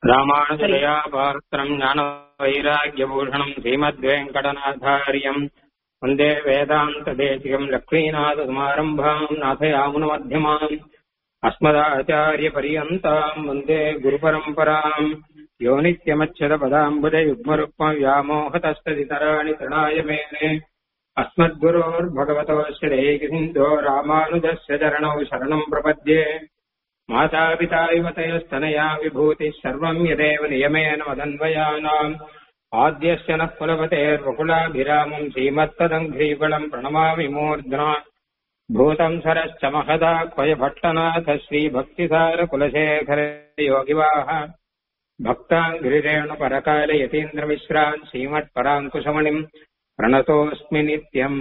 ராமானுஜதயா பாத்திரம் ஞானவைராக்கியபூஷணம் ஸ்ரீமத்வேங்கடநாதாரியம் வந்தே வேதாந்ததேசிகம் லக்ஷ்மீநாதகுமாரம்பாம் நாथयामुनमध्यमाम् अस्मदाचार्यपर्यन्ताम् वन्दे गुरुपरम्पराम् यो नित्यमच्छदपदाम्बुजयुग्मरुक्मव्यामोहतस्तदितराणि तृणाय मेने अस्मद्गुरोर्भगवतोऽस्य देहिन्दो रामानुजस्य चरणौ शरणम् प्रपद्ये मातापिता युवतयस्तनया विभूतिः सर्वम् यदेव नियमेन मदन्वयानाम् आद्यस्य नः कुलपतेर्वकुलाभिरामम् श्रीमत्तदङ्घ्रीफलम् प्रणमामि मूर्ध्ना भूतम् सरश्च महदाक्वयभट्टनाथ श्रीभक्तिसारकुलशेखर योगिवाः भक्ताङ्घ्रिरेणुपरकाल यतीन्द्रमिश्रान् श्रीमत्पराङ्कुशमणिम् प्रणतोऽस्मि नित्यम्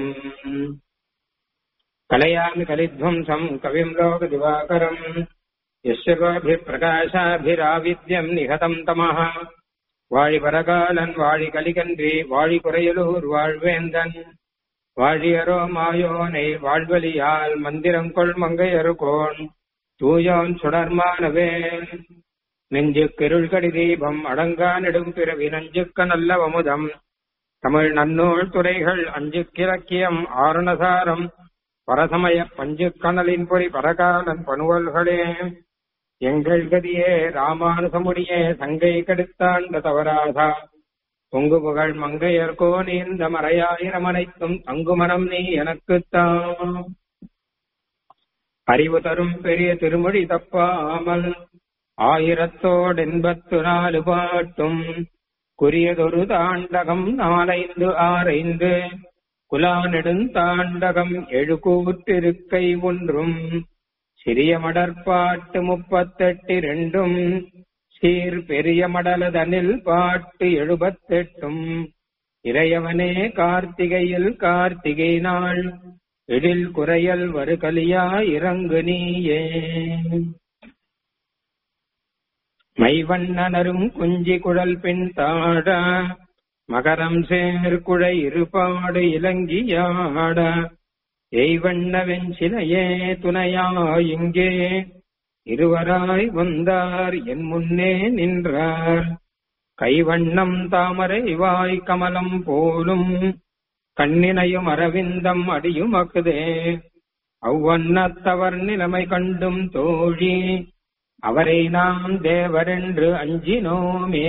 कलयामि कलिध्वंसम् कविम् लोकदिवाकरम् यस्य गोभिप्रकाशाभिराविद्यम् निहतम् तमः வாழிபரகாலன் வாழி கலிகன்றி வாழி குறையலூர் வாழ்வேந்தன் வாழியரோ மாயோனை வாழ்வலியால் மந்திரங்கொள் மங்கையருகோன் தூயோன் சுடர்மானவேன் நெஞ்சுக்கிருள்கடி தீபம் அடங்கா நெடும் பிறவி நஞ்சுக்க நல்ல வமுதம் தமிழ் நன்னூல் துறைகள் அஞ்சுக்கிலக்கியம் ஆரணசாரம் பரசமய பஞ்சுக்கணலின் பொறி பரகாலன் பணுவல்களே எங்கள் கதியே ராமானுசமுடியே சங்கை கெடுத்தாண்ட தவறாதா பொங்கு புகழ் மங்கையர்கோ நீந்த மறையாயிரம் அனைத்தும் தங்குமனம் நீ எனக்குத்தான் அறிவு தரும் பெரிய திருமொழி தப்பாமல் ஆயிரத்தோடு எண்பத்து நாலு பாட்டும் குறியதொரு தாண்டகம் நாலைந்து ஆரைந்து குலா நெடுந்தாண்டகம் எழுகூற்றிருக்கை ஒன்றும் சிறிய மடற்பாட்டு முப்பத்தெட்டு ரெண்டும் சீர் பெரிய மடலதனில் பாட்டு எழுபத்தெட்டும் இறையவனே கார்த்திகையில் கார்த்திகை நாள் எழில் குறையல் வருகலியா இறங்கு நீயே மைவண்ணனரும் குஞ்சி குழல் பின் தாட மகரம் சேர்குழை இருபாடு இலங்கியாட எய்வண்ண வெஞ்சிலையே துணையா இங்கே இருவராய் வந்தார் என் முன்னே நின்றார் கைவண்ணம் தாமரை வாய் கமலம் போலும் கண்ணினையும் அரவிந்தம் அடியும் அக்குதே அவ்வண்ணத்தவர் நிலைமை கண்டும் தோழி அவரை நாம் தேவரென்று அஞ்சினோமே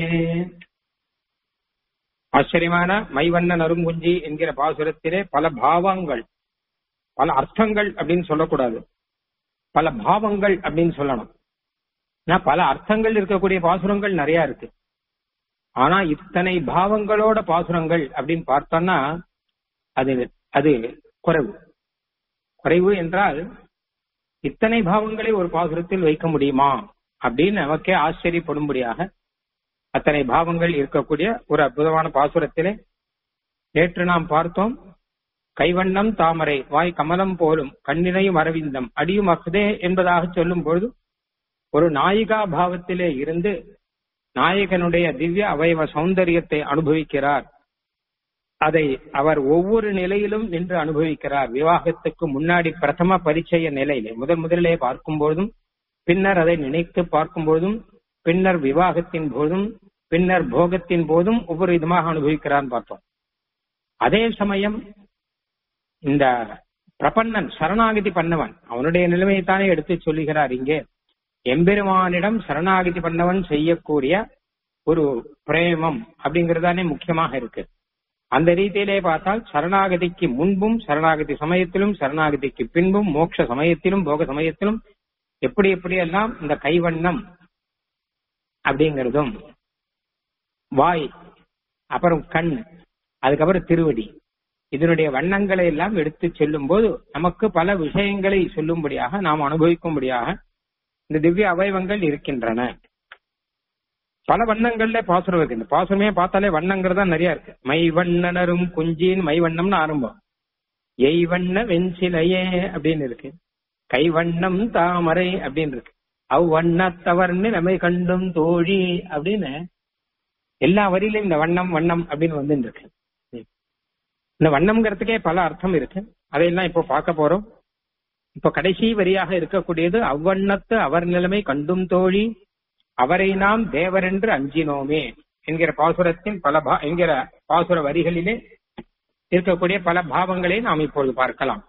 ஆச்சரியமான மைவண்ணன் அருங்குஞ்சி என்கிற பாசுரத்திலே பல பாவங்கள் பல அர்த்தங்கள் அப்படின்னு சொல்லக்கூடாது பல பாவங்கள் அப்படின்னு சொல்லணும் ஏன்னா பல அர்த்தங்கள் இருக்கக்கூடிய பாசுரங்கள் நிறைய இருக்கு ஆனா இத்தனை பாவங்களோட பாசுரங்கள் அப்படின்னு பார்த்தோம்னா அது அது குறைவு குறைவு என்றால் இத்தனை பாவங்களை ஒரு பாசுரத்தில் வைக்க முடியுமா அப்படின்னு நமக்கே ஆச்சரியப்படும்படியாக அத்தனை பாவங்கள் இருக்கக்கூடிய ஒரு அற்புதமான பாசுரத்திலே நேற்று நாம் பார்த்தோம் கைவண்ணம் தாமரை வாய் கமலம் போலும் கண்ணினையும் அரவிந்தம் அடியும் அக்குதே என்பதாக சொல்லும் பொழுது ஒரு நாயிகா பாவத்திலே இருந்து நாயகனுடைய திவ்ய அவயவ சௌந்தரியத்தை அனுபவிக்கிறார் அதை அவர் ஒவ்வொரு நிலையிலும் நின்று அனுபவிக்கிறார் விவாகத்துக்கு முன்னாடி பிரதம பரிச்சய நிலையிலே முதல் முதலிலே பார்க்கும் பொழுதும் பின்னர் அதை நினைத்து பார்க்கும் பொழுதும் பின்னர் விவாகத்தின் போதும் பின்னர் போகத்தின் போதும் ஒவ்வொரு விதமாக அனுபவிக்கிறான்னு பார்த்தோம் அதே சமயம் இந்த பிரபன்னன் சரணாகதி பண்ணவன் அவனுடைய நிலைமையைத்தானே எடுத்து சொல்லுகிறார் இங்கே எம்பெருமானிடம் சரணாகதி பண்ணவன் செய்யக்கூடிய ஒரு பிரேமம் அப்படிங்கறதானே முக்கியமாக இருக்கு அந்த ரீதியிலே பார்த்தால் சரணாகதிக்கு முன்பும் சரணாகதி சமயத்திலும் சரணாகதிக்கு பின்பும் மோட்ச சமயத்திலும் போக சமயத்திலும் எப்படி எப்படி எல்லாம் இந்த கைவண்ணம் அப்படிங்கிறதும் வாய் அப்புறம் கண் அதுக்கப்புறம் திருவடி இதனுடைய வண்ணங்களை எல்லாம் எடுத்து செல்லும் போது நமக்கு பல விஷயங்களை சொல்லும்படியாக நாம் அனுபவிக்கும்படியாக இந்த திவ்ய அவயவங்கள் இருக்கின்றன பல வண்ணங்கள்ல பாசுரம் இருக்கு இந்த பாசுரமே பார்த்தாலே வண்ணங்கள் தான் நிறைய இருக்கு மை வண்ணனரும் குஞ்சின் மை வண்ணம்னு ஆரம்பம் எய் வண்ண வெஞ்சிலையே அப்படின்னு இருக்கு கைவண்ணம் தாமரை அப்படின்னு இருக்கு அவ்வண்ணத்தவர்னு நம்மை கண்டும் தோழி அப்படின்னு எல்லா வரியிலும் இந்த வண்ணம் வண்ணம் அப்படின்னு வந்து இருக்கு இந்த வண்ணம்ங்கிறதுக்கே பல அர்த்தம் இருக்கு அதையெல்லாம் இப்போ பார்க்க போறோம் இப்போ கடைசி வரியாக இருக்கக்கூடியது அவ்வண்ணத்து அவர் நிலைமை கண்டும் தோழி அவரை நாம் தேவரென்று அஞ்சினோமே என்கிற பாசுரத்தின் பல பா என்கிற பாசுர வரிகளிலே இருக்கக்கூடிய பல பாவங்களை நாம் இப்பொழுது பார்க்கலாம்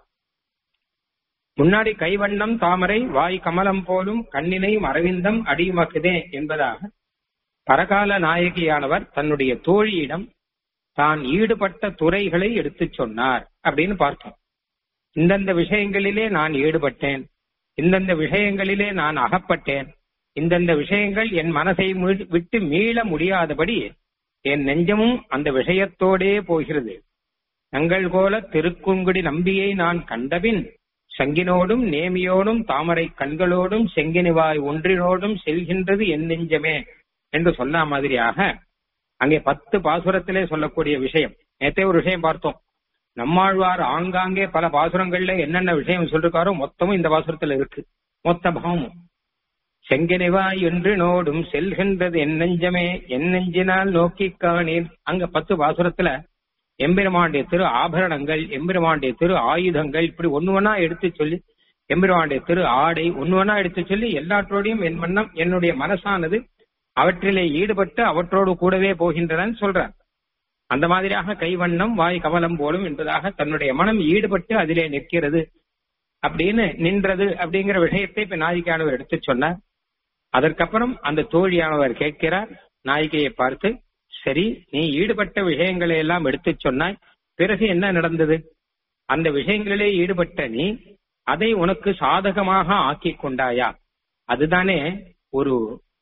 முன்னாடி கைவண்ணம் தாமரை வாய் கமலம் போலும் கண்ணினை அரவிந்தம் அடியுமக்குதே என்பதாக பரகால நாயகியானவர் தன்னுடைய தோழியிடம் தான் ஈடுபட்ட துறைகளை எடுத்துச் சொன்னார் அப்படின்னு பார்த்தோம் இந்தந்த விஷயங்களிலே நான் ஈடுபட்டேன் இந்தந்த விஷயங்களிலே நான் அகப்பட்டேன் இந்தந்த விஷயங்கள் என் மனசை மீ- விட்டு மீள முடியாதபடி என் நெஞ்சமும் அந்த விஷயத்தோடே போகிறது தங்கள் போல திருக்குங்குடி நம்பியை நான் கண்டபின் சங்கினோடும் நேமியோடும் தாமரை கண்களோடும் செங்கினிவாய் ஒன்றினோடும் செல்கின்றது என் நெஞ்சமே என்று சொன்ன மாதிரியாக அங்கே பத்து பாசுரத்திலே சொல்லக்கூடிய விஷயம் நேத்தே ஒரு விஷயம் பார்த்தோம் நம்மாழ்வார் ஆங்காங்கே பல பாசுரங்கள்ல என்னென்ன விஷயம் சொல்லிருக்காரோ மொத்தமும் இந்த பாசுரத்துல இருக்கு மொத்த பாவமும் செங்கனிவாய் என்று நோடும் செல்கின்றது என் நெஞ்சமே என் நெஞ்சினால் நோக்கி காணீர் அங்க பத்து பாசுரத்துல எம்பெருமானுடைய திரு ஆபரணங்கள் எம்பெருமானுடைய திரு ஆயுதங்கள் இப்படி ஒண்ணு ஒண்ணா எடுத்து சொல்லி எம்பெருமானுடைய திரு ஆடை ஒண்ணு ஒண்ணா எடுத்து சொல்லி எல்லாற்றோடையும் என் மன்னம் என்னுடைய மனசானது அவற்றிலே ஈடுபட்டு அவற்றோடு கூடவே போகின்றனன்னு சொல்றார் அந்த மாதிரியாக கைவண்ணம் வாய் கமலம் போலும் என்பதாக தன்னுடைய மனம் ஈடுபட்டு அதிலே நிற்கிறது அப்படின்னு நின்றது அப்படிங்கிற விஷயத்தை இப்ப நாயிகையானவர் எடுத்து சொன்னார் அதற்கப்புறம் அந்த தோழியானவர் கேட்கிறார் நாயிகையை பார்த்து சரி நீ ஈடுபட்ட விஷயங்களை எல்லாம் எடுத்து சொன்னாய் பிறகு என்ன நடந்தது அந்த விஷயங்களிலே ஈடுபட்ட நீ அதை உனக்கு சாதகமாக ஆக்கி கொண்டாயா அதுதானே ஒரு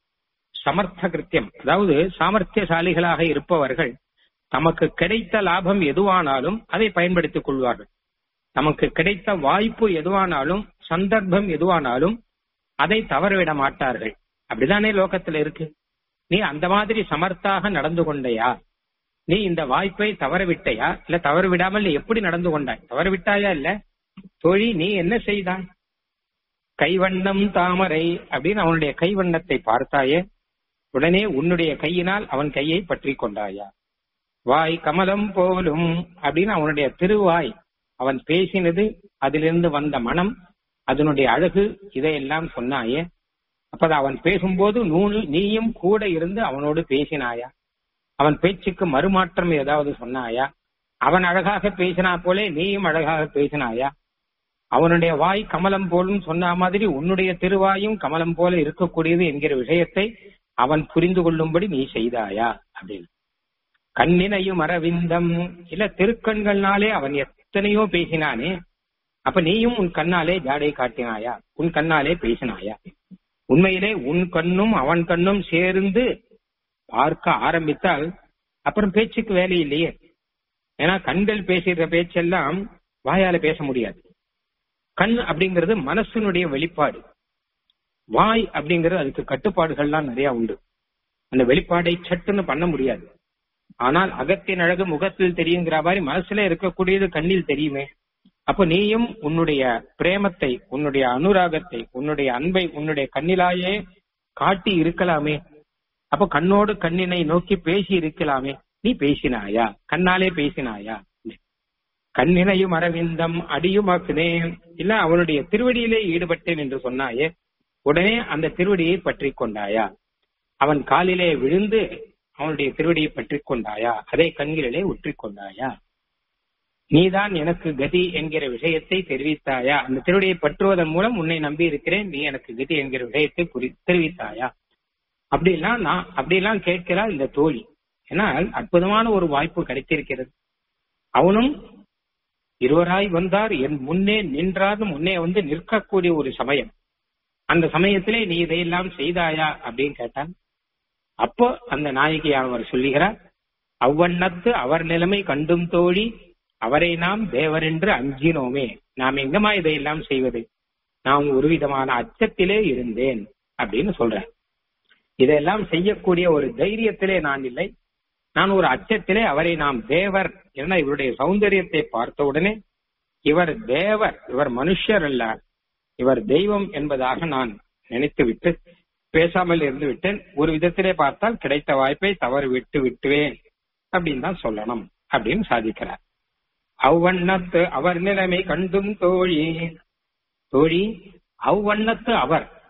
சமர்த்த கிருத்தியம் அதாவது சாமர்த்தியசாலிகளாக இருப்பவர்கள் தமக்கு கிடைத்த லாபம் எதுவானாலும் அதை பயன்படுத்திக் கொள்வார்கள் நமக்கு கிடைத்த வாய்ப்பு எதுவானாலும் சந்தர்ப்பம் எதுவானாலும் அதை தவறவிட மாட்டார்கள் அப்படிதானே லோகத்துல இருக்கு நீ அந்த மாதிரி சமர்த்தாக நடந்து கொண்டையா நீ இந்த வாய்ப்பை தவற விட்டையா இல்ல தவறு விடாமல் நீ எப்படி நடந்து கொண்டாய் தவறு விட்டாயா இல்ல தோழி நீ என்ன செய்தாய் கைவண்ணம் தாமரை அப்படின்னு அவனுடைய கைவண்ணத்தை பார்த்தாயே உடனே உன்னுடைய கையினால் அவன் கையை பற்றி கொண்டாயா வாய் கமலம் போலும் அப்படின்னு அவனுடைய திருவாய் அவன் பேசினது அதிலிருந்து வந்த மனம் அதனுடைய அழகு இதையெல்லாம் சொன்னாயே அப்ப அவன் பேசும்போது நூல் நீயும் கூட இருந்து அவனோடு பேசினாயா அவன் பேச்சுக்கு மறுமாற்றம் ஏதாவது சொன்னாயா அவன் அழகாக பேசினா போலே நீயும் அழகாக பேசினாயா அவனுடைய வாய் கமலம் போலும் சொன்ன மாதிரி உன்னுடைய திருவாயும் கமலம் போல இருக்கக்கூடியது என்கிற விஷயத்தை அவன் புரிந்து கொள்ளும்படி நீ செய்தாயா அப்படின்னு கண்ணினையும் அரவிந்தம் இல்ல திருக்கண்கள்னாலே அவன் எத்தனையோ பேசினானே அப்ப நீயும் உன் கண்ணாலே ஜாடை காட்டினாயா உன் கண்ணாலே பேசினாயா உண்மையிலே உன் கண்ணும் அவன் கண்ணும் சேர்ந்து பார்க்க ஆரம்பித்தால் அப்புறம் பேச்சுக்கு வேலை இல்லையே ஏன்னா கண்கள் பேசுகிற பேச்செல்லாம் வாயால பேச முடியாது கண் அப்படிங்கிறது மனசினுடைய வெளிப்பாடு வாய் அப்படிங்கிறது அதுக்கு கட்டுப்பாடுகள்லாம் நிறைய உண்டு அந்த வெளிப்பாடை சட்டுன்னு பண்ண முடியாது ஆனால் அகத்தின் அழகு முகத்தில் தெரியுங்கிற மாதிரி மனசுல இருக்கக்கூடியது கண்ணில் தெரியுமே அப்ப நீயும் உன்னுடைய பிரேமத்தை உன்னுடைய அனுராகத்தை உன்னுடைய அன்பை உன்னுடைய கண்ணிலாயே காட்டி இருக்கலாமே அப்ப கண்ணோடு கண்ணினை நோக்கி பேசி இருக்கலாமே நீ பேசினாயா கண்ணாலே பேசினாயா கண்ணினையும் அரவிந்தம் அடியுமாக்குனே இல்ல அவனுடைய திருவடியிலே ஈடுபட்டேன் என்று சொன்னாயே உடனே அந்த திருவடியை பற்றி கொண்டாயா அவன் காலிலே விழுந்து அவனுடைய திருவடியை பற்றி கொண்டாயா அதை கண்களிலே உற்றி கொண்டாயா நீதான் எனக்கு கதி என்கிற விஷயத்தை தெரிவித்தாயா அந்த திருவடியை பற்றுவதன் மூலம் உன்னை நம்பி இருக்கிறேன் நீ எனக்கு கதி என்கிற விஷயத்தை புரி தெரிவித்தாயா அப்படிலாம் நான் அப்படிலாம் கேட்கிறார் இந்த தோழி ஏன்னால் அற்புதமான ஒரு வாய்ப்பு கிடைத்திருக்கிறது அவனும் இருவராய் வந்தார் என் முன்னே நின்றார் முன்னே வந்து நிற்கக்கூடிய ஒரு சமயம் அந்த சமயத்திலே நீ இதையெல்லாம் செய்தாயா அப்படின்னு கேட்டான் அப்போ அந்த நாயகி அவர் சொல்லுகிறார் அவ்வண்ணத்து அவர் நிலைமை கண்டும் தோழி அவரை நாம் தேவர் என்று அஞ்சினோமே நாம் எங்கம்மா இதையெல்லாம் செய்வது நான் ஒரு விதமான அச்சத்திலே இருந்தேன் அப்படின்னு சொல்றேன் இதெல்லாம் செய்யக்கூடிய ஒரு தைரியத்திலே நான் இல்லை நான் ஒரு அச்சத்திலே அவரை நாம் தேவர் என இவருடைய சௌந்தரியத்தை பார்த்த உடனே இவர் தேவர் இவர் மனுஷர் அல்ல இவர் தெய்வம் என்பதாக நான் நினைத்து விட்டு பேசாமல் இருந்து விட்டேன் ஒரு விதத்திலே பார்த்தால் கிடைத்த வாய்ப்பை தவறு விட்டு விட்டுவேன் அப்படின்னு தான் சொல்லணும் அப்படின்னு சாதிக்கிறார் அவ்வண்ணத்து அவர் நிலைமை கண்டும் தோழி தோழி அவ்வண்ணத்து அவர்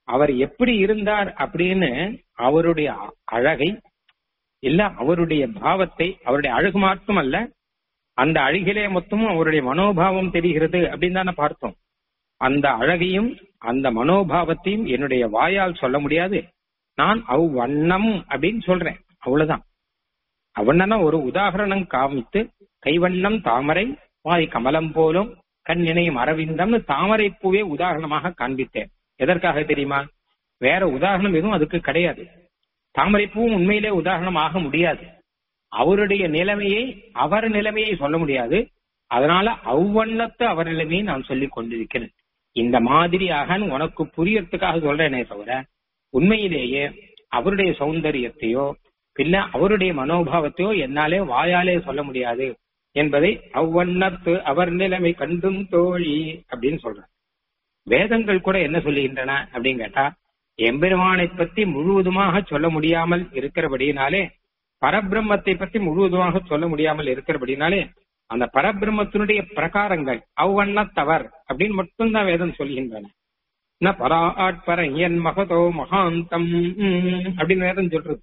அவர் எப்படி இருந்தார் அப்படின்னு அவருடைய அழகை இல்ல அவருடைய பாவத்தை அவருடைய அழகு மட்டும் அல்ல அந்த அழகிலே மொத்தமும் அவருடைய மனோபாவம் தெரிகிறது அப்படின்னு தானே பார்த்தோம் அந்த அழகையும் அந்த மனோபாவத்தையும் என்னுடைய வாயால் சொல்ல முடியாது நான் அவ்வண்ணம் அப்படின்னு சொல்றேன் அவ்வளவுதான் அவ்வண்ணனா ஒரு உதாகரணம் காமித்து கைவண்ணம் தாமரை வாய் கமலம் போலும் கண்ணினையும் அரவிந்தம்னு தாமரை பூவே உதாரணமாக காண்பித்தேன் எதற்காக தெரியுமா வேற உதாரணம் எதுவும் அதுக்கு கிடையாது தாமரை பூவும் உண்மையிலே உதாரணம் ஆக முடியாது அவருடைய நிலைமையை அவர் நிலைமையை சொல்ல முடியாது அதனால அவ்வண்ணத்து அவர் நிலைமையை நான் சொல்லிக் கொண்டிருக்கிறேன் இந்த மாதிரியாக உனக்கு புரியறதுக்காக சொல்றேனே தவிர உண்மையிலேயே அவருடைய சௌந்தரியத்தையோ பின்ன அவருடைய மனோபாவத்தையோ என்னாலே வாயாலே சொல்ல முடியாது என்பதை அவ்வண்ணத்து அவர் நிலைமை கண்டும் தோழி அப்படின்னு சொல்றார் வேதங்கள் கூட என்ன சொல்லுகின்றன அப்படின்னு கேட்டா எம்பெருமானை பத்தி முழுவதுமாக சொல்ல முடியாமல் இருக்கிறபடியினாலே பரபிரம்மத்தை பத்தி முழுவதுமாக சொல்ல முடியாமல் இருக்கிறபடினாலே அந்த பரபிரம்மத்தினுடைய பிரகாரங்கள் அவ்வண்ணத்தவர் அப்படின்னு மட்டும்தான் வேதம் சொல்கின்றன ந பராட்பர என் மகதோ மகாந்தம் அப்படின்னு வேதம் சொல்றது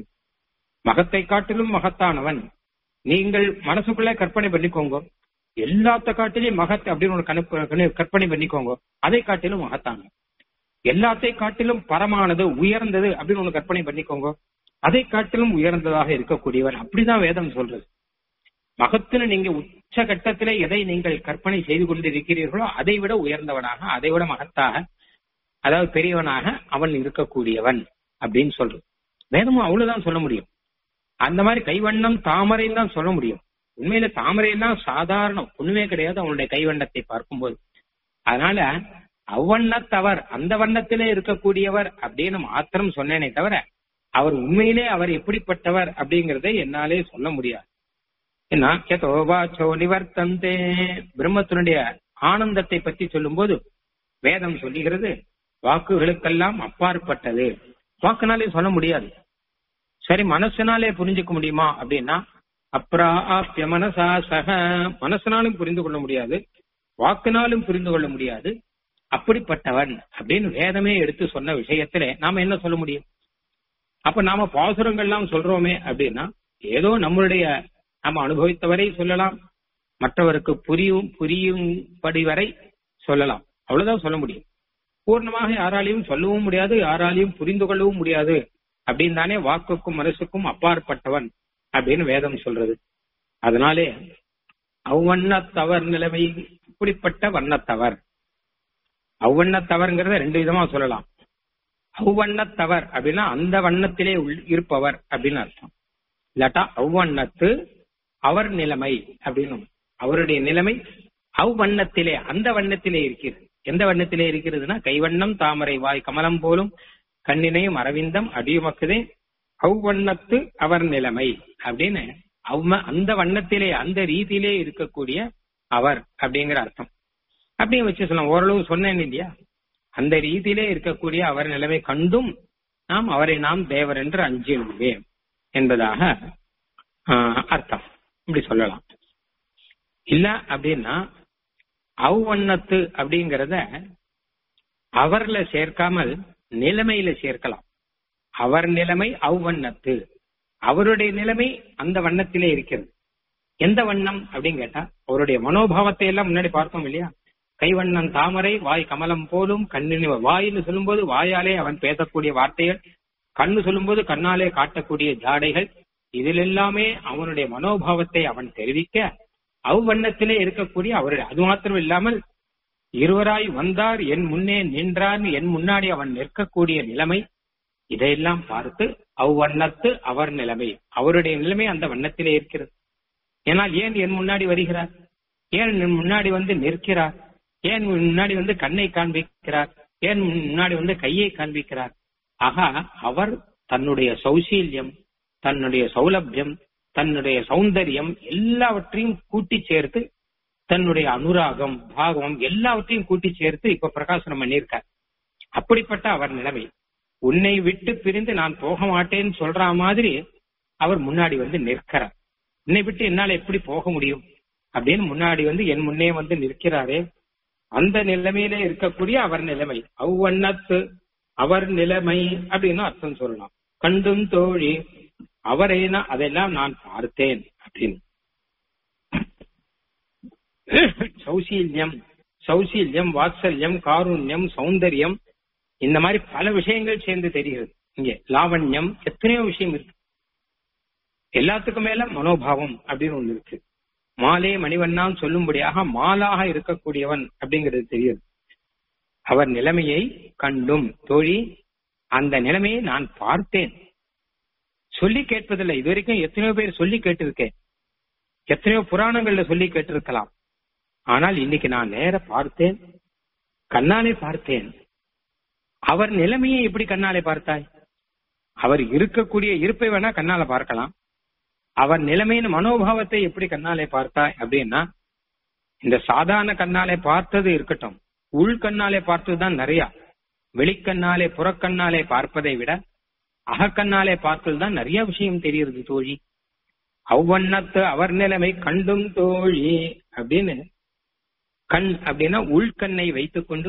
மகத்தை காட்டிலும் மகத்தானவன் நீங்கள் மனசுக்குள்ள கற்பனை பண்ணிக்கோங்க எல்லாத்த காட்டிலும் மகத் அப்படின்னு ஒரு கணக்கு கற்பனை பண்ணிக்கோங்க அதை காட்டிலும் மகத்தானவன் எல்லாத்தை காட்டிலும் பரமானது உயர்ந்தது அப்படின்னு ஒண்ணு கற்பனை பண்ணிக்கோங்க அதை காட்டிலும் உயர்ந்ததாக இருக்கக்கூடியவர் அப்படிதான் வேதம் சொல்றது மகத்துல நீங்க உச்ச கட்டத்திலே எதை நீங்கள் கற்பனை செய்து கொண்டிருக்கிறீர்களோ அதை விட உயர்ந்தவனாக அதை விட மகத்தாக அதாவது பெரியவனாக அவன் இருக்கக்கூடியவன் அப்படின்னு சொல்றது வேதமும் அவ்வளவுதான் சொல்ல முடியும் அந்த மாதிரி கைவண்ணம் தாமரைன்னு தான் சொல்ல முடியும் உண்மையில தாமரையெல்லாம் சாதாரணம் ஒண்ணுமே கிடையாது அவனுடைய கைவண்ணத்தை பார்க்கும்போது அதனால அவ்வண்ணத்தவர் அந்த வண்ணத்திலே இருக்கக்கூடியவர் அப்படின்னு மாத்திரம் சொன்னேனே தவிர அவர் உண்மையிலே அவர் எப்படிப்பட்டவர் அப்படிங்கறதை என்னாலே சொல்ல முடியாது நிவர்த்தந்தே பிரம்மத்தினுடைய ஆனந்தத்தை பற்றி சொல்லும்போது வேதம் சொல்லுகிறது வாக்குகளுக்கெல்லாம் அப்பாற்பட்டது வாக்குனாலே சொல்ல முடியாது சரி மனசுனாலே புரிஞ்சுக்க முடியுமா அப்படின்னா அப்ராப்ய மனசா சக மனசனாலும் புரிந்து கொள்ள முடியாது வாக்குனாலும் புரிந்து கொள்ள முடியாது அப்படிப்பட்டவன் அப்படின்னு வேதமே எடுத்து சொன்ன விஷயத்திலே நாம என்ன சொல்ல முடியும் அப்ப நாம பாசுரங்கள்லாம் சொல்றோமே அப்படின்னா ஏதோ நம்மளுடைய நம்ம அனுபவித்தவரை சொல்லலாம் மற்றவருக்கு புரியும் புரியும்படி வரை சொல்லலாம் அவ்வளவுதான் சொல்ல முடியும் பூர்ணமாக யாராலையும் சொல்லவும் முடியாது யாராலையும் புரிந்து கொள்ளவும் முடியாது அப்படின்னு தானே வாக்குக்கும் மனசுக்கும் அப்பாற்பட்டவன் அப்படின்னு வேதம் சொல்றது அதனாலே அவ்வண்ணத்தவர் நிலைமை இப்படிப்பட்ட வண்ணத்தவர் அவ்வண்ணத்தவர்ங்கிறத ரெண்டு விதமா சொல்லலாம் அவ்வண்ணத்தவர் அப்படின்னா அந்த வண்ணத்திலே இருப்பவர் அப்படின்னு அர்த்தம் இல்லாட்டா அவ்வண்ணத்து அவர் நிலைமை அப்படின்னு அவருடைய நிலைமை அவ்வண்ணத்திலே அந்த வண்ணத்திலே இருக்கிறது எந்த வண்ணத்திலே இருக்கிறதுனா கைவண்ணம் தாமரை வாய் கமலம் போலும் கண்ணினையும் அரவிந்தம் அடியுமக்குதே அவ்வண்ணத்து அவர் நிலைமை அப்படின்னு அவ அந்த வண்ணத்திலே அந்த ரீதியிலே இருக்கக்கூடிய அவர் அப்படிங்கிற அர்த்தம் அப்படியே வச்சு சொல்லலாம் ஓரளவு சொன்னேன் இல்லையா அந்த ரீதியிலே இருக்கக்கூடிய அவர் நிலைமை கண்டும் நாம் அவரை நாம் தேவர் என்று அஞ்சிடுவேன் என்பதாக அர்த்தம் இப்படி சொல்லலாம் இல்ல அப்படின்னா அவ்வண்ணத்து அப்படிங்கறத அவர்ல சேர்க்காமல் நிலைமையில சேர்க்கலாம் அவர் நிலைமை அவ்வண்ணத்து அவருடைய நிலைமை அந்த வண்ணத்திலே இருக்கிறது எந்த வண்ணம் அப்படின்னு கேட்டா அவருடைய மனோபாவத்தை எல்லாம் முன்னாடி பார்த்தோம் இல்லையா கைவண்ணம் தாமரை வாய் கமலம் போலும் கண்ணின் வாயின்னு சொல்லும்போது வாயாலே அவன் பேசக்கூடிய வார்த்தைகள் கண்ணு சொல்லும்போது கண்ணாலே காட்டக்கூடிய ஜாடைகள் இதில் எல்லாமே அவனுடைய மனோபாவத்தை அவன் தெரிவிக்க அவ்வண்ணத்திலே இருக்கக்கூடிய அவருடைய அது மாத்திரம் இல்லாமல் இருவராய் வந்தார் என் முன்னே நின்றார் என் முன்னாடி அவன் நிற்கக்கூடிய நிலைமை இதையெல்லாம் பார்த்து அவ்வண்ணத்து அவர் நிலைமை அவருடைய நிலைமை அந்த வண்ணத்திலே இருக்கிறது ஏனால் ஏன் என் முன்னாடி வருகிறார் ஏன் என் முன்னாடி வந்து நிற்கிறார் ஏன் முன்னாடி வந்து கண்ணை காண்பிக்கிறார் ஏன் முன்னாடி வந்து கையை காண்பிக்கிறார் ஆகா அவர் தன்னுடைய சௌசீல்யம் தன்னுடைய சௌலபியம் தன்னுடைய சௌந்தரியம் எல்லாவற்றையும் கூட்டி சேர்த்து தன்னுடைய அனுராகம் பாகம் எல்லாவற்றையும் கூட்டி சேர்த்து இப்ப பிரகாசனம் பண்ணியிருக்கார் அப்படிப்பட்ட அவர் நிலைமை உன்னை விட்டு பிரிந்து நான் போக மாட்டேன்னு சொல்ற மாதிரி அவர் முன்னாடி வந்து நிற்கிறார் என்னை விட்டு என்னால எப்படி போக முடியும் அப்படின்னு முன்னாடி வந்து என் முன்னே வந்து நிற்கிறாரே அந்த நிலைமையிலே இருக்கக்கூடிய அவர் நிலைமை அவ்வண்ணத்து அவர் நிலைமை அப்படின்னு அர்த்தம் சொல்லலாம் கண்டும் தோழி அவரேனா அதெல்லாம் நான் பார்த்தேன் அப்படின்னு சௌசீல்யம் சௌசீல்யம் வாத்சல்யம் காருண்யம் சௌந்தரியம் இந்த மாதிரி பல விஷயங்கள் சேர்ந்து தெரிகிறது இங்கே லாவண்யம் எத்தனையோ விஷயம் இருக்கு எல்லாத்துக்கும் மேல மனோபாவம் அப்படின்னு ஒண்ணு இருக்கு மாலே மணிவண்ணான் சொல்லும்படியாக மாலாக இருக்கக்கூடியவன் அப்படிங்கிறது தெரியுது அவர் நிலைமையை கண்டும் தோழி அந்த நிலைமையை நான் பார்த்தேன் சொல்லி கேட்பதில்லை இது வரைக்கும் எத்தனையோ பேர் சொல்லி கேட்டிருக்கேன் எத்தனையோ புராணங்கள்ல சொல்லி கேட்டிருக்கலாம் ஆனால் இன்னைக்கு நான் நேர பார்த்தேன் கண்ணாலே பார்த்தேன் அவர் நிலைமையை எப்படி கண்ணாலே பார்த்தாய் அவர் இருக்கக்கூடிய இருப்பை வேணா கண்ணால பார்க்கலாம் அவர் நிலைமையின் மனோபாவத்தை எப்படி கண்ணாலே பார்த்தாய் அப்படின்னா இந்த சாதாரண கண்ணாலே பார்த்தது இருக்கட்டும் உள் கண்ணாலே பார்த்ததுதான் நிறைய வெளிக்கண்ணாலே புறக்கண்ணாலே பார்ப்பதை விட அகக்கண்ணாலே பார்த்ததுதான் நிறைய விஷயம் தெரியுது தோழி அவ்வண்ணத்து அவர் நிலைமை கண்டும் தோழி அப்படின்னு கண் அப்படின்னா உள்கண்ணை வைத்துக்கொண்டு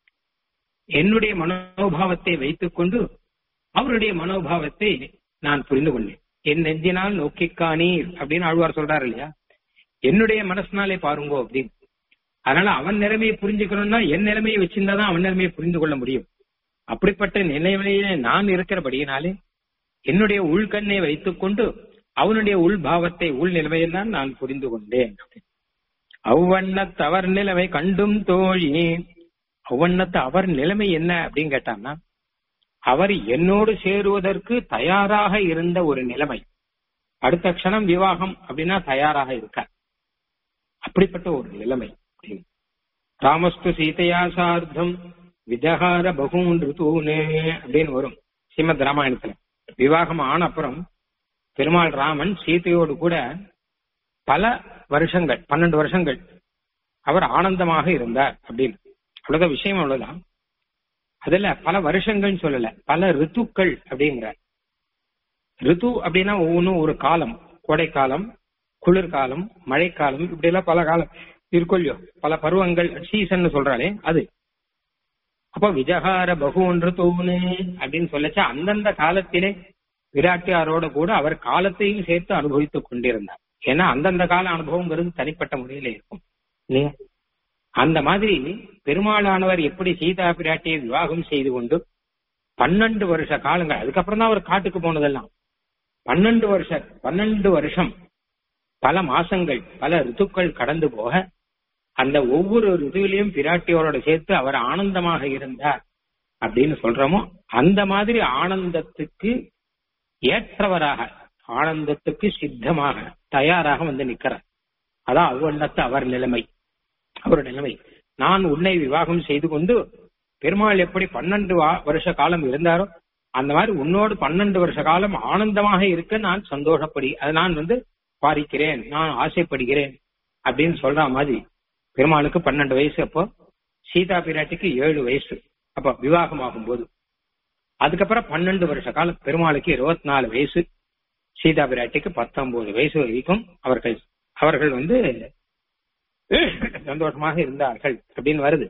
என்னுடைய மனோபாவத்தை வைத்துக்கொண்டு அவருடைய மனோபாவத்தை நான் புரிந்து கொண்டேன் என் நெஞ்சினால் நோக்கி காணீர் அப்படின்னு ஆழ்வார் சொல்றாரு இல்லையா என்னுடைய மனசினாலே பாருங்கோ அப்படின்னு அதனால அவன் நிலைமையை புரிஞ்சுக்கணும்னா என் நிலைமையை வச்சிருந்தாதான் அவன் நிலைமையை புரிந்து கொள்ள முடியும் அப்படிப்பட்ட நிலைமையிலே நான் இருக்கிறபடியினாலே என்னுடைய உள்கண்ணை வைத்துக்கொண்டு அவனுடைய உள் பாவத்தை உள் நிலைமையெல்லாம் நான் புரிந்து கொண்டேன் அவ்வண்ணத்து அவர் நிலைமை கண்டும் தோழி அவ்வண்ணத்து அவர் நிலைமை என்ன அப்படின்னு கேட்டான்னா அவர் என்னோடு சேருவதற்கு தயாராக இருந்த ஒரு நிலைமை அடுத்த க்ஷணம் விவாகம் அப்படின்னா தயாராக இருக்கார் அப்படிப்பட்ட ஒரு நிலைமை ராமஸ்து சீதையா சார்த்தம் விஜகார பகூன் ரிதூனே அப்படின்னு வரும் ஸ்ரீமத் ராமாயணத்துல விவாகம் ஆன அப்புறம் பெருமாள் ராமன் சீதையோடு கூட பல வருஷங்கள் பன்னெண்டு வருஷங்கள் அவர் ஆனந்தமாக இருந்தார் அப்படின்னு அவ்வளவுதான் விஷயம் அவ்வளவுதான் அதுல பல வருஷங்கள் சொல்லல பல ரித்துக்கள் அப்படிங்கிறார் ரித்து அப்படின்னா ஒவ்வொன்றும் ஒரு காலம் கோடைக்காலம் குளிர்காலம் மழைக்காலம் இப்படி எல்லாம் பல காலம் இருக்கொல்லையோ பல பருவங்கள் சீசன் சொல்றாளே அது அப்ப விஜகார பகுவன் ரித்துன்னு அப்படின்னு சொல்லச்சா அந்தந்த காலத்திலே விராட்டியாரோட கூட அவர் காலத்தையும் சேர்த்து அனுபவித்துக் கொண்டிருந்தார் ஏன்னா அந்தந்த கால அனுபவங்கிறது தனிப்பட்ட முறையில இருக்கும் இல்லையா அந்த மாதிரி பெருமாளானவர் எப்படி சீதா பிராட்டியை விவாகம் செய்து கொண்டு பன்னெண்டு வருஷ காலங்கள் அதுக்கப்புறம் தான் அவர் காட்டுக்கு போனதெல்லாம் பன்னெண்டு வருஷ பன்னெண்டு வருஷம் பல மாசங்கள் பல ரித்துக்கள் கடந்து போக அந்த ஒவ்வொரு ரிதுவிலையும் பிராட்டியோரோட சேர்த்து அவர் ஆனந்தமாக இருந்தார் அப்படின்னு சொல்றோமோ அந்த மாதிரி ஆனந்தத்துக்கு ஏற்றவராக ஆனந்தத்துக்கு சித்தமாக தயாராக வந்து நிக்கிறார் அதான் அவ்வண்ணத்து அவர் நிலைமை அவர் நிலைமை நான் உன்னை விவாகம் செய்து கொண்டு பெருமாள் எப்படி பன்னெண்டு வருஷ காலம் இருந்தாரோ அந்த மாதிரி உன்னோடு பன்னெண்டு வருஷ காலம் ஆனந்தமாக இருக்க நான் சந்தோஷப்படி அதை நான் வந்து பாரிக்கிறேன் நான் ஆசைப்படுகிறேன் அப்படின்னு சொல்ற மாதிரி பெருமாளுக்கு பன்னெண்டு வயசு அப்போ சீதா பிராட்டிக்கு ஏழு வயசு அப்ப விவாகம் ஆகும் போது அதுக்கப்புறம் பன்னெண்டு வருஷ காலம் பெருமாளுக்கு இருபத்தி நாலு வயசு சீதா பிராட்டிக்கு பத்தொன்பது வயசு வரைக்கும் அவர்கள் அவர்கள் வந்து சந்தோஷமாக இருந்தார்கள் அப்படின்னு வருது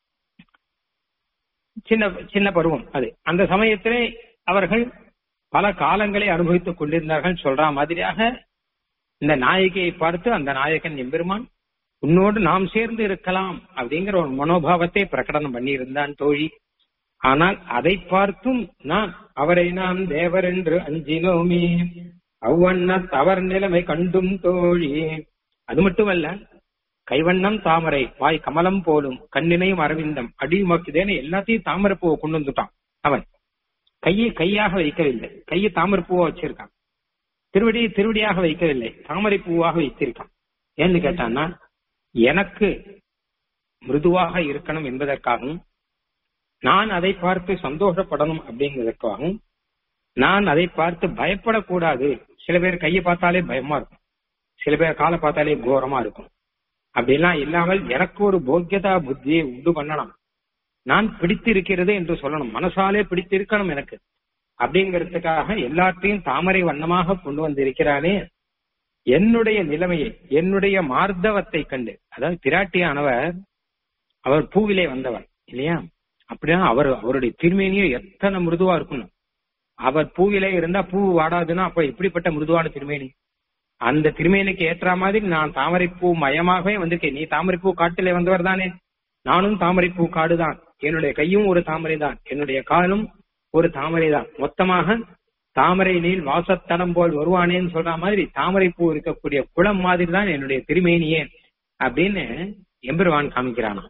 சின்ன சின்ன பருவம் அது அந்த சமயத்திலே அவர்கள் பல காலங்களை அனுபவித்துக் கொண்டிருந்தார்கள் சொல்ற மாதிரியாக இந்த நாயகியை பார்த்து அந்த நாயகன் எம்பெருமான் உன்னோடு நாம் சேர்ந்து இருக்கலாம் அப்படிங்கிற ஒரு மனோபாவத்தை பிரகடனம் பண்ணியிருந்தான் தோழி ஆனால் அதை பார்த்தும் நான் அவரை நாம் தேவர் என்று அஞ்சினோமே அவ்வண்ண தவர் நிலைமை கண்டும் தோழி அது மட்டுமல்ல கைவண்ணம் தாமரை வாய் கமலம் போலும் கண்ணினையும் அரவிந்தம் அடியுமாக்குதேன்னு எல்லாத்தையும் தாமரை பூவை கொண்டு வந்துட்டான் அவன் கையை கையாக வைக்கவில்லை கையை தாமரை பூவா வச்சிருக்கான் திருவடியை திருவடியாக வைக்கவில்லை தாமரை பூவாக வைத்திருக்கான் ஏன்னு கேட்டான்னா எனக்கு மிருதுவாக இருக்கணும் என்பதற்காகவும் நான் அதை பார்த்து சந்தோஷப்படணும் அப்படிங்கிறதுக்காகவும் நான் அதை பார்த்து பயப்படக்கூடாது சில பேர் கையை பார்த்தாலே பயமா இருக்கும் சில பேர் காலை பார்த்தாலே கோரமா இருக்கும் அப்படிலாம் இல்லாமல் எனக்கு ஒரு போக்கியதா புத்தியை உண்டு பண்ணணும் நான் பிடித்திருக்கிறது என்று சொல்லணும் மனசாலே பிடித்திருக்கணும் எனக்கு அப்படிங்கிறதுக்காக எல்லாத்தையும் தாமரை வண்ணமாக கொண்டு வந்திருக்கிறானே என்னுடைய நிலைமையை என்னுடைய மார்த்தவத்தை கண்டு அதாவது பிராட்டியானவர் அவர் பூவிலே வந்தவர் இல்லையா அப்படின்னா அவர் அவருடைய திருமேனியே எத்தனை மிருதுவா இருக்கணும் அவர் பூவிலே இருந்தா பூ வாடாதுன்னா அப்ப எப்படிப்பட்ட மிருதுவான திருமேனி அந்த திருமேனிக்கு ஏற்ற மாதிரி நான் தாமரைப்பூ மயமாகவே வந்திருக்கேன் நீ தாமரைப்பூ காட்டிலே வந்தவர் தானே நானும் தாமரைப்பூ காடுதான் என்னுடைய கையும் ஒரு தாமரை தான் என்னுடைய காலும் ஒரு தாமரை தான் மொத்தமாக தாமரை நீள் வாசத்தடம் போல் வருவானேன்னு சொல்ற மாதிரி தாமரைப்பூ இருக்கக்கூடிய குளம் மாதிரி தான் என்னுடைய திருமேனியே அப்படின்னு எம்பெருவான் காமிக்கிறானா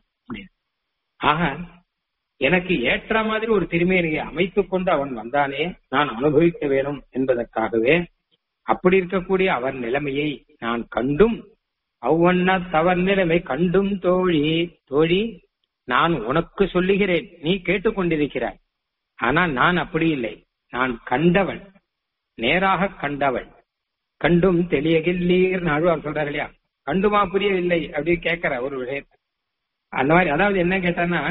ஆக எனக்கு ஏற்ற மாதிரி ஒரு திருமேனியை அமைத்துக் கொண்டு அவன் வந்தானே நான் அனுபவிக்க வேணும் என்பதற்காகவே அப்படி இருக்கக்கூடிய அவர் நிலைமையை நான் கண்டும் அவ்வண்ணா தவர் நிலைமை கண்டும் தோழி தோழி நான் உனக்கு சொல்லுகிறேன் நீ கேட்டுக்கொண்டிருக்கிறாய் ஆனால் நான் அப்படி இல்லை நான் கண்டவன் நேராக கண்டவன் கண்டும் தெளியகில்லீர் ஆழ்வார் சொல்றாரு இல்லையா கண்டுமா புரியவில்லை அப்படின்னு கேட்கிற ஒரு விஷயத்த அந்த மாதிரி அதாவது என்ன கேட்டான்னா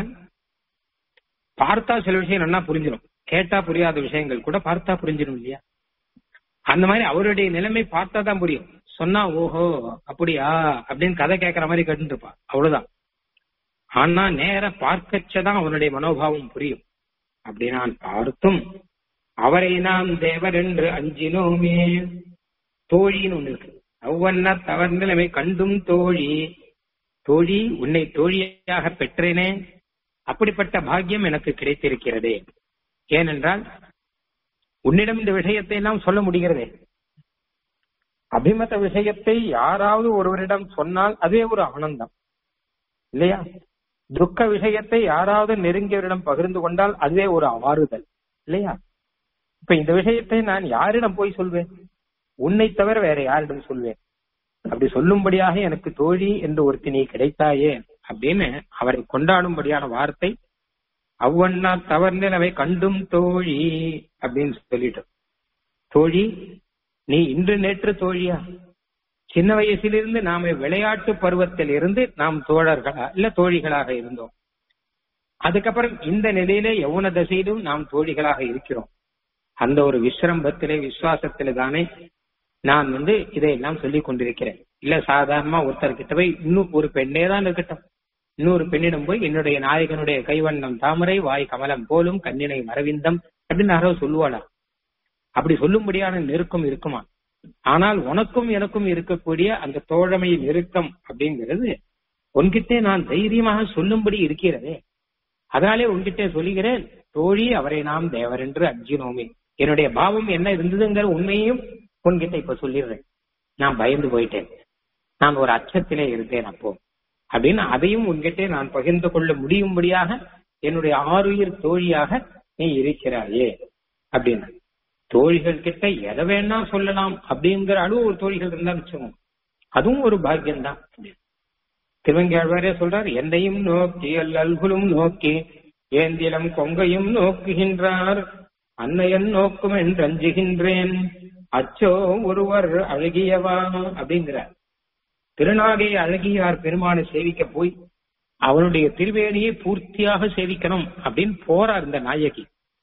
பார்த்தா சில விஷயம் நல்லா புரிஞ்சிடும் கேட்டா புரியாத விஷயங்கள் கூட பார்த்தா புரிஞ்சிடும் இல்லையா அந்த மாதிரி அவருடைய நிலைமை பார்த்தா தான் புரியும் சொன்னா ஓஹோ அப்படியா அப்படின்னு கதை கேட்கற மாதிரி கேட்டு இருப்பா அவ்வளவுதான் ஆனா நேர பார்க்கச்சதான் அவனுடைய மனோபாவம் புரியும் அப்படி நான் பார்த்தும் அவரை நாம் தேவர் என்று அஞ்சினோமே தோழின்னு ஒண்ணு இருக்கு அவ்வண்ணா தவறு நிலைமை கண்டும் தோழி தோழி உன்னை தோழியாக பெற்றேனே அப்படிப்பட்ட பாக்கியம் எனக்கு கிடைத்திருக்கிறதே ஏனென்றால் உன்னிடம் இந்த விஷயத்தை எல்லாம் சொல்ல முடிகிறதே அபிமத விஷயத்தை யாராவது ஒருவரிடம் சொன்னால் அதே ஒரு ஆனந்தம் இல்லையா துக்க விஷயத்தை யாராவது நெருங்கியவரிடம் பகிர்ந்து கொண்டால் அதுவே ஒரு ஆறுதல் இல்லையா இப்ப இந்த விஷயத்தை நான் யாரிடம் போய் சொல்வேன் உன்னை தவிர வேற யாரிடம் சொல்வேன் அப்படி சொல்லும்படியாக எனக்கு தோழி என்று ஒருத்தி நீ கிடைத்தாயே அப்படின்னு அவரை கொண்டாடும்படியான வார்த்தை அவ்வண்ணா தவறு நிலவை கண்டும் தோழி அப்படின்னு சொல்லிட்டு தோழி நீ இன்று நேற்று தோழியா சின்ன வயசிலிருந்து நாம விளையாட்டு பருவத்தில் இருந்து நாம் தோழர்களா இல்ல தோழிகளாக இருந்தோம் அதுக்கப்புறம் இந்த நிலையிலே யவுன தசையிலும் நாம் தோழிகளாக இருக்கிறோம் அந்த ஒரு விஸ்ரம்பத்திலே விசுவாசத்திலே தானே நான் வந்து இதையெல்லாம் சொல்லிக் கொண்டிருக்கிறேன் இல்ல சாதாரணமா ஒருத்தர் கிட்ட போய் இன்னும் ஒரு பெண்ணே தான் இருக்கட்டும் இன்னொரு பெண்ணிடம் போய் என்னுடைய நாயகனுடைய கைவண்ணம் தாமரை வாய் கமலம் போலும் கண்ணினை மரவிந்தம் அப்படின்னு யாரோ சொல்லுவாளா அப்படி சொல்லும்படியான நெருக்கம் இருக்குமா ஆனால் உனக்கும் எனக்கும் இருக்கக்கூடிய அந்த தோழமை நெருக்கம் அப்படிங்கிறது உன்கிட்டே நான் தைரியமாக சொல்லும்படி இருக்கிறதே அதனாலே உன்கிட்ட சொல்லுகிறேன் தோழி அவரை நாம் தேவர் என்று அஞ்சினோமே என்னுடைய பாவம் என்ன இருந்ததுங்கிற உண்மையும் உன்கிட்ட இப்ப சொல்லிடுறேன் நான் பயந்து போயிட்டேன் நான் ஒரு அச்சத்திலே இருந்தேன் அப்போ அப்படின்னு அதையும் உன்கிட்ட நான் பகிர்ந்து கொள்ள முடியும்படியாக என்னுடைய ஆறுயிர் தோழியாக நீ இருக்கிறாயே அப்படின்னு தோழிகள் கிட்ட எதை வேணா சொல்லலாம் அப்படிங்கிற அளவு ஒரு தோழிகள் இருந்தா வச்சுக்கோங்க அதுவும் ஒரு பாக்கியம் தான் திருவங்கியாழ்வாரே சொல்றார் என்னையும் நோக்கி அல்லல்குலும் நோக்கி ஏந்திலம் கொங்கையும் நோக்குகின்றார் அன்னையன் நோக்கும் என்று அஞ்சுகின்றேன் அச்சோ ஒருவர் அழகியவா அப்படிங்கிறார் திருநாகை அழகியார் பெருமானை சேவிக்க போய் அவனுடைய திருவேணியை பூர்த்தியாக சேவிக்கணும் அப்படின்னு போறார் இந்த நாயகி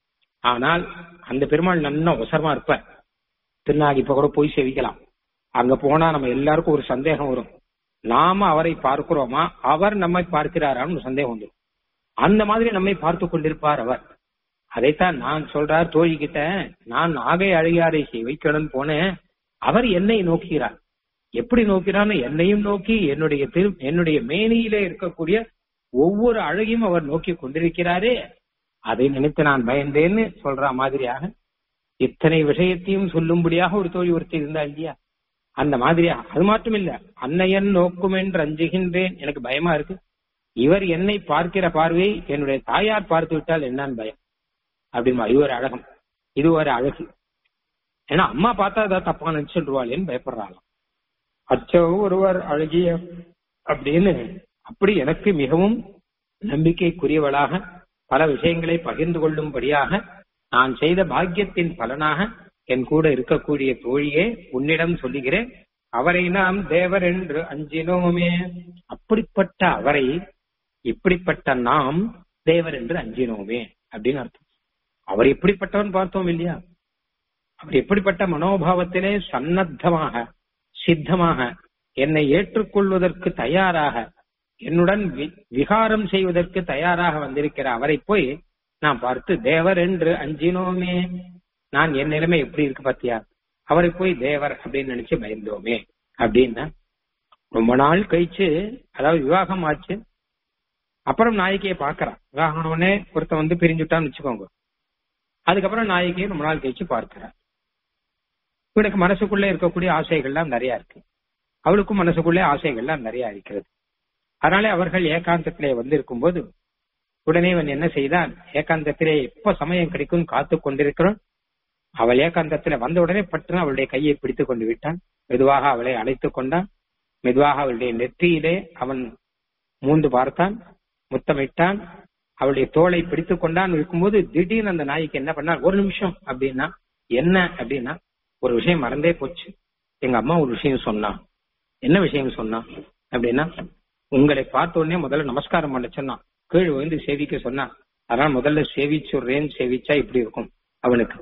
ஆனால் அந்த பெருமாள் நல்லா அவசரமா இருப்பார் திருநாகி இப்ப கூட போய் சேவிக்கலாம் அங்க போனா நம்ம எல்லாருக்கும் ஒரு சந்தேகம் வரும் நாம அவரை பார்க்கிறோமா அவர் நம்மை பார்க்கிறாரான்னு ஒரு சந்தேகம் வந்துடும் அந்த மாதிரி நம்மை பார்த்து கொண்டிருப்பார் அவர் அதைத்தான் நான் சொல்றார் தோழி கிட்ட நான் நாகை அழகியாரை வைக்கணும்னு போனேன் அவர் என்னை நோக்கிறார் எப்படி நோக்கிறான்னு என்னையும் நோக்கி என்னுடைய திரு என்னுடைய மேனியிலே இருக்கக்கூடிய ஒவ்வொரு அழகையும் அவர் நோக்கி கொண்டிருக்கிறாரே அதை நினைத்து நான் பயந்தேன்னு சொல்ற மாதிரியாக இத்தனை விஷயத்தையும் சொல்லும்படியாக ஒரு தோழி ஒருத்தர் இருந்தா இல்லையா அந்த மாதிரியா அது மட்டும் இல்ல அன்னையன் நோக்கும் என்று அஞ்சுகின்றேன் எனக்கு பயமா இருக்கு இவர் என்னை பார்க்கிற பார்வை என்னுடைய தாயார் பார்த்து விட்டால் என்னன்னு பயம் அப்படிமா இது ஒரு அழகம் இது ஒரு அழகு ஏன்னா அம்மா பார்த்தா ஏதாவது தப்பா நினைச்சுருவாளேன்னு பயப்படுறாளாம் அச்சோ ஒருவர் அழகிய அப்படின்னு அப்படி எனக்கு மிகவும் நம்பிக்கைக்குரியவளாக பல விஷயங்களை பகிர்ந்து கொள்ளும்படியாக நான் செய்த பாக்கியத்தின் பலனாக என் கூட இருக்கக்கூடிய தோழியே உன்னிடம் சொல்லுகிறேன் அவரை நாம் தேவர் என்று அஞ்சினோமே அப்படிப்பட்ட அவரை இப்படிப்பட்ட நாம் தேவர் என்று அஞ்சினோமே அப்படின்னு அர்த்தம் அவர் எப்படிப்பட்டவன் பார்த்தோம் இல்லையா அவர் எப்படிப்பட்ட மனோபாவத்திலே சன்னத்தமாக சித்தமாக என்னை ஏற்றுக்கொள்வதற்கு தயாராக என்னுடன் விகாரம் செய்வதற்கு தயாராக வந்திருக்கிற அவரை போய் நான் பார்த்து தேவர் என்று அஞ்சினோமே நான் என் நிலைமை எப்படி இருக்கு பாத்தியா அவரை போய் தேவர் அப்படின்னு நினைச்சு பயந்தோமே அப்படின்னா ரொம்ப நாள் கழிச்சு அதாவது விவாகம் ஆச்சு அப்புறம் நாயகியை பாக்குறான் விவாகம் உடனே ஒருத்தன் வந்து பிரிஞ்சுட்டான்னு வச்சுக்கோங்க அதுக்கப்புறம் நாயகியை ரொம்ப நாள் கழிச்சு பார்க்கிறார் இவனுக்கு மனசுக்குள்ள இருக்கக்கூடிய ஆசைகள்லாம் நிறைய இருக்கு அவளுக்கும் மனசுக்குள்ளே ஆசைகள்லாம் நிறைய இருக்கிறது அதனாலே அவர்கள் ஏகாந்தத்திலே வந்து இருக்கும்போது உடனே இவன் என்ன செய்தான் ஏகாந்தத்திலே எப்ப சமயம் கிடைக்கும் காத்து கொண்டிருக்கிறோம் அவள் ஏகாந்தத்துல வந்த உடனே பட்டுன்னு அவளுடைய கையை பிடித்து கொண்டு விட்டான் மெதுவாக அவளை அழைத்துக் கொண்டான் மெதுவாக அவளுடைய நெற்றியிலே அவன் மூந்து பார்த்தான் முத்தமிட்டான் அவளுடைய தோலை பிடித்துக் கொண்டான் இருக்கும்போது திடீர்னு அந்த நாய்க்கு என்ன பண்ணான் ஒரு நிமிஷம் அப்படின்னா என்ன அப்படின்னா ஒரு விஷயம் மறந்தே போச்சு எங்க அம்மா ஒரு விஷயம் சொன்னா என்ன விஷயம் சொன்னா அப்படின்னா உங்களை பார்த்த உடனே முதல்ல நமஸ்காரம் பண்ண சொன்னான் கீழ் விழுந்து சேவிக்க சொன்னான் அதனால முதல்ல சேவிச்சுடுறேன் சேவிச்சா இப்படி இருக்கும் அவனுக்கு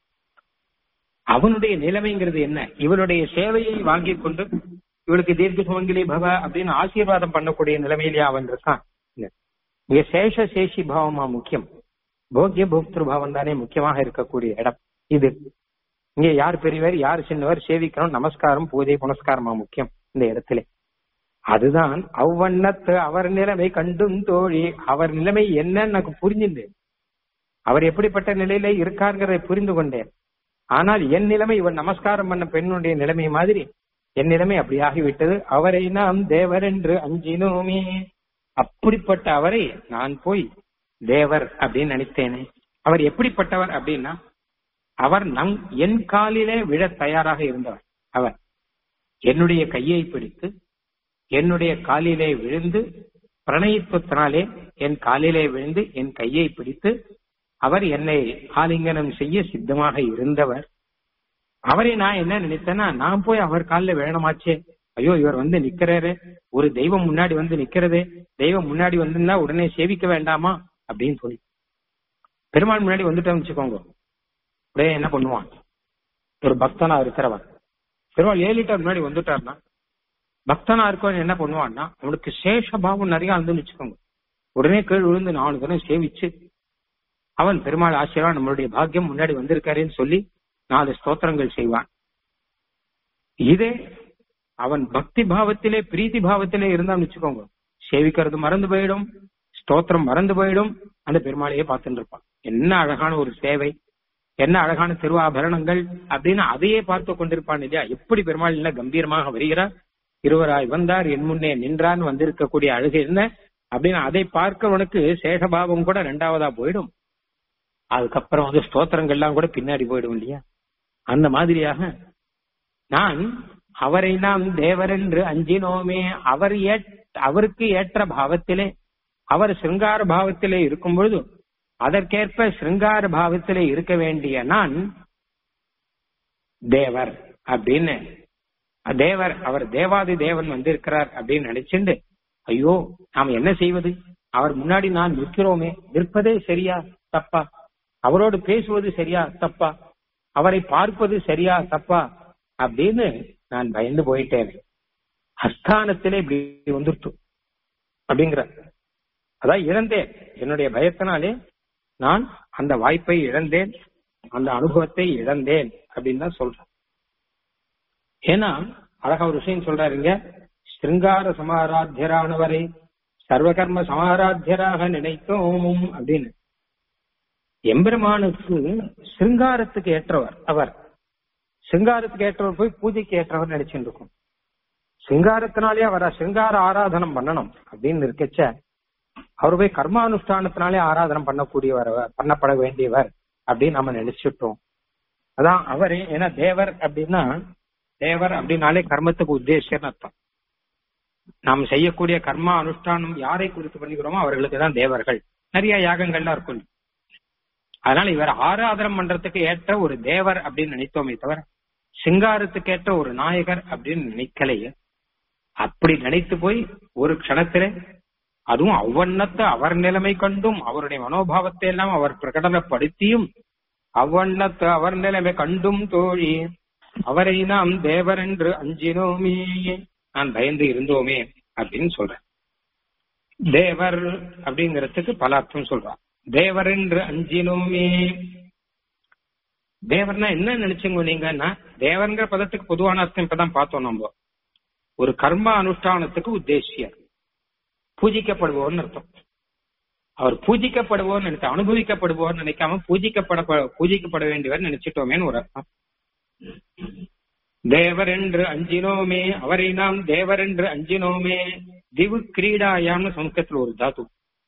அவனுடைய நிலைமைங்கிறது என்ன இவனுடைய சேவையை வாங்கி கொண்டு இவளுக்கு தீர்க்க சுமங்கிலி பவ அப்படின்னு ஆசீர்வாதம் பண்ணக்கூடிய நிலைமையிலே அவன் இருக்கான் இங்க சேஷ சேஷி பாவமா முக்கியம் போக்கிய போக்திரு பாவம் தானே முக்கியமாக இருக்கக்கூடிய இடம் இது இங்க யார் பெரியவர் யார் சின்னவர் சேவிக்கணும் நமஸ்காரம் பூஜை புனஸ்காரமா முக்கியம் இந்த இடத்துல அதுதான் அவ்வண்ணத்து அவர் நிலைமை கண்டும் தோழி அவர் நிலைமை என்னன்னு எனக்கு புரிஞ்சுது அவர் எப்படிப்பட்ட நிலையில இருக்காருங்கிறதை புரிந்து கொண்டேன் ஆனால் என் நிலைமை இவன் நமஸ்காரம் பண்ண பெண்ணுடைய நிலைமை மாதிரி என் நிலைமை அப்படி ஆகிவிட்டது அவரை நாம் தேவர் என்று அஞ்சினோமே அப்படிப்பட்ட அவரை நான் போய் தேவர் அப்படின்னு நினைத்தேனே அவர் எப்படிப்பட்டவர் அப்படின்னா அவர் நம் என் காலிலே விழ தயாராக இருந்தவர் அவர் என்னுடைய கையை பிடித்து என்னுடைய காலிலே விழுந்து பிரணயித்துவத்தினாலே என் காலிலே விழுந்து என் கையை பிடித்து அவர் என்னை ஆலிங்கனம் செய்ய சித்தமாக இருந்தவர் அவரை நான் என்ன நினைத்தேன்னா நான் போய் அவர் காலில் விழணுமாச்சே ஐயோ இவர் வந்து நிக்கிறாரு ஒரு தெய்வம் முன்னாடி வந்து நிக்கிறது தெய்வம் முன்னாடி வந்திருந்தா உடனே சேவிக்க வேண்டாமா அப்படின்னு சொல்லி பெருமாள் முன்னாடி வந்துட்டோம்னு வச்சுக்கோங்க உடனே என்ன பண்ணுவான் ஒரு பக்தனா இருக்கிறவன் பெருமாள் ஏழு லிட்டர் முன்னாடி வந்துட்டாருன்னா பக்தனா இருக்கவன் என்ன பண்ணுவான்னா அவனுக்கு சேஷ பாவம் நிறைய வந்து வச்சுக்கோங்க உடனே கீழ் விழுந்து நாலு தினம் சேவிச்சு அவன் பெருமாள் ஆசீர்வாதம் நம்மளுடைய பாக்கியம் முன்னாடி வந்திருக்காருன்னு சொல்லி நாலு ஸ்தோத்திரங்கள் செய்வான் இதே அவன் பக்தி பாவத்திலே பிரீத்தி பாவத்திலே இருந்தான்னு வச்சுக்கோங்க சேவிக்கிறது மறந்து போயிடும் ஸ்தோத்திரம் மறந்து போயிடும் அந்த பெருமாளையே பார்த்துட்டு இருப்பான் என்ன அழகான ஒரு சேவை என்ன அழகான திருவாபரணங்கள் அப்படின்னு அதையே பார்த்து கொண்டிருப்பான் இல்லையா எப்படி பெருமாள் இல்ல கம்பீரமாக வருகிறார் இருவராய் வந்தார் என் முன்னே நின்றான் வந்திருக்கக்கூடிய அழகு என்ன அப்படின்னு அதை பார்க்கவனுக்கு சேஷபாவம் கூட ரெண்டாவதா போயிடும் அதுக்கப்புறம் வந்து ஸ்தோத்திரங்கள்லாம் கூட பின்னாடி போயிடும் இல்லையா அந்த மாதிரியாக நான் அவரை நாம் தேவர் என்று அஞ்சினோமே அவர் அவருக்கு ஏற்ற பாவத்திலே அவர் சிருங்கார பாவத்திலே இருக்கும் பொழுது அதற்கேற்ப சிருங்கார பாவத்திலே இருக்க வேண்டிய நான் தேவர் அப்படின்னு தேவர் அவர் தேவாதி தேவன் வந்திருக்கிறார் அப்படின்னு நினைச்சுண்டு ஐயோ நாம் என்ன செய்வது அவர் முன்னாடி நான் நிற்கிறோமே நிற்பதே சரியா தப்பா அவரோடு பேசுவது சரியா தப்பா அவரை பார்ப்பது சரியா தப்பா அப்படின்னு நான் பயந்து போயிட்டேன் அஸ்தானத்திலே இப்படி வந்துருச்சு அப்படிங்கிற அதான் இழந்தேன் என்னுடைய பயத்தினாலே நான் அந்த வாய்ப்பை இழந்தேன் அந்த அனுபவத்தை இழந்தேன் அப்படின்னு தான் சொல்றேன் ஏன்னா அழகா ஒரு விஷயம் சொல்றாருங்க ஸ்ருங்கார சமாராத்தியரானவரை சர்வகர்ம சமாராத்தியராக நினைத்தோம் அப்படின்னு எம்பெருமானுக்கு சிருங்காரத்துக்கு ஏற்றவர் அவர் சிங்காரத்துக்கு ஏற்றவர் போய் பூஜைக்கு ஏற்றவர் நினைச்சுட்டு இருக்கும் சிங்காரத்தினாலே அவரை சிங்கார ஆராதனம் பண்ணணும் அப்படின்னு இருக்கச்ச அவர் போய் கர்மானுஷ்டானத்தினாலே ஆராதனம் பண்ணக்கூடியவர் பண்ணப்பட வேண்டியவர் அப்படின்னு நம்ம நினைச்சிட்டோம் அதான் அவரே ஏன்னா தேவர் அப்படின்னா தேவர் அப்படின்னாலே கர்மத்துக்கு உத்தேசம் அர்த்தம் நாம் செய்யக்கூடிய கர்மா அனுஷ்டானம் யாரை குறித்து பண்ணிக்கிறோமோ அவர்களுக்கு தான் தேவர்கள் நிறைய யாகங்கள்லாம் இருக்கும் அதனால இவர் ஆராதனம் பண்றதுக்கு ஏற்ற ஒரு தேவர் அப்படின்னு நினைத்தோமே தவிர சிங்காரத்துக்கு ஏற்ற ஒரு நாயகர் அப்படின்னு நினைக்கலையே அப்படி நினைத்து போய் ஒரு க்ஷணத்தில அதுவும் அவ்வண்ணத்தை அவர் நிலைமை கண்டும் அவருடைய மனோபாவத்தை எல்லாம் அவர் பிரகடனப்படுத்தியும் அவ்வண்ணத்து அவர் நிலைமை கண்டும் தோழி அவரை நாம் தேவர் என்று அஞ்சினோமே நான் பயந்து இருந்தோமே அப்படின்னு சொல்றேன் தேவர் அப்படிங்கிறதுக்கு பல அர்த்தம் சொல்றான் தேவர் என்று அஞ்சினோமே தேவர்னா என்ன நினைச்சுங்க நீங்கன்னா தேவர்ங்கிற பதத்துக்கு பொதுவான அர்த்தம் இப்பதான் பார்த்தோம் நம்ம ஒரு கர்ம அனுஷ்டானத்துக்கு உத்தேசியர் பூஜிக்கப்படுவோர்னு அர்த்தம் அவர் பூஜிக்கப்படுவோர் நினைச்சு அனுபவிக்கப்படுவோர் நினைக்காம பூஜிக்கப்பட பூஜிக்கப்பட வேண்டியவர் நினைச்சிட்டோமேன்னு ஒரு அர்த்தம் தேவர் என்று அஞ்சினோமே அவரை நாம் தேவர் என்று அஞ்சினோமே திவு கிரீடாயாம்னு சமஸ்கிருதத்தில் ஒரு தாத்து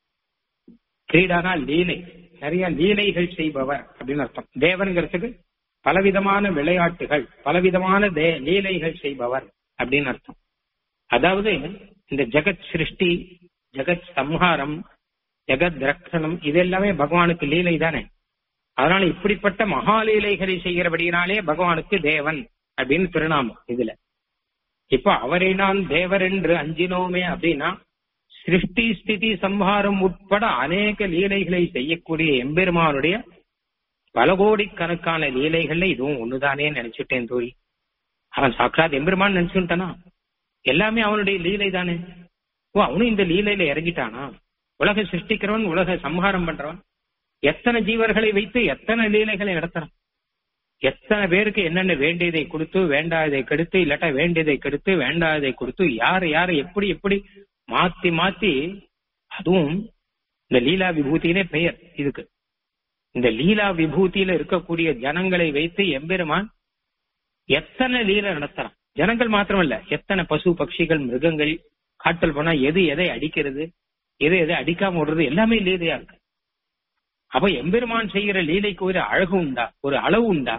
கிரீடானா லீலை நிறைய லீலைகள் செய்பவர் அப்படின்னு அர்த்தம் தேவனுங்கிறதுக்கு பலவிதமான விளையாட்டுகள் பலவிதமான தே லீலைகள் செய்பவர் அப்படின்னு அர்த்தம் அதாவது இந்த ஜெகத் சிருஷ்டி ஜெகத் சம்ஹாரம் ஜெகத் ரக்ஷணம் இது எல்லாமே பகவானுக்கு லீலை தானே அதனால இப்படிப்பட்ட மகாலீலைகளை செய்கிறபடியினாலே பகவானுக்கு தேவன் அப்படின்னு திருநாமம் இதுல இப்ப அவரை நான் தேவர் என்று அஞ்சினோமே அப்படின்னா சிருஷ்டி ஸ்திதி சம்ஹாரம் உட்பட அநேக லீலைகளை செய்யக்கூடிய எம்பெருமானுடைய பல கோடிக்கணக்கான லீலைகள்ல இதுவும் ஒண்ணுதானே நினைச்சுட்டேன் தோழி அவன் சாட்சாத் எம்பெருமான் நினைச்சுட்டானா எல்லாமே அவனுடைய லீலை தானே ஓ அவனும் இந்த லீலையில இறங்கிட்டானா உலக சிருஷ்டிக்கிறவன் உலக சம்ஹாரம் பண்றவன் எத்தனை ஜீவர்களை வைத்து எத்தனை லீலைகளை நடத்துறான் எத்தனை பேருக்கு என்னென்ன வேண்டியதை கொடுத்து வேண்டாததை கெடுத்து இல்லாட்டா வேண்டியதை கெடுத்து வேண்டாததை கொடுத்து யார் யார் எப்படி எப்படி மாத்தி மாத்தி அதுவும் இந்த லீலா விபூதினே பெயர் இதுக்கு இந்த லீலா விபூதியில இருக்கக்கூடிய ஜனங்களை வைத்து எம்பெருமான் எத்தனை லீலை நடத்துறான் ஜனங்கள் மாத்திரமல்ல எத்தனை பசு பட்சிகள் மிருகங்கள் காட்டல் போனா எது எதை அடிக்கிறது எது எதை அடிக்காம விடுறது எல்லாமே லீலையா இருக்கு அப்ப எம்பெருமான் செய்கிற லீலைக்கு ஒரு அழகு உண்டா ஒரு அளவு உண்டா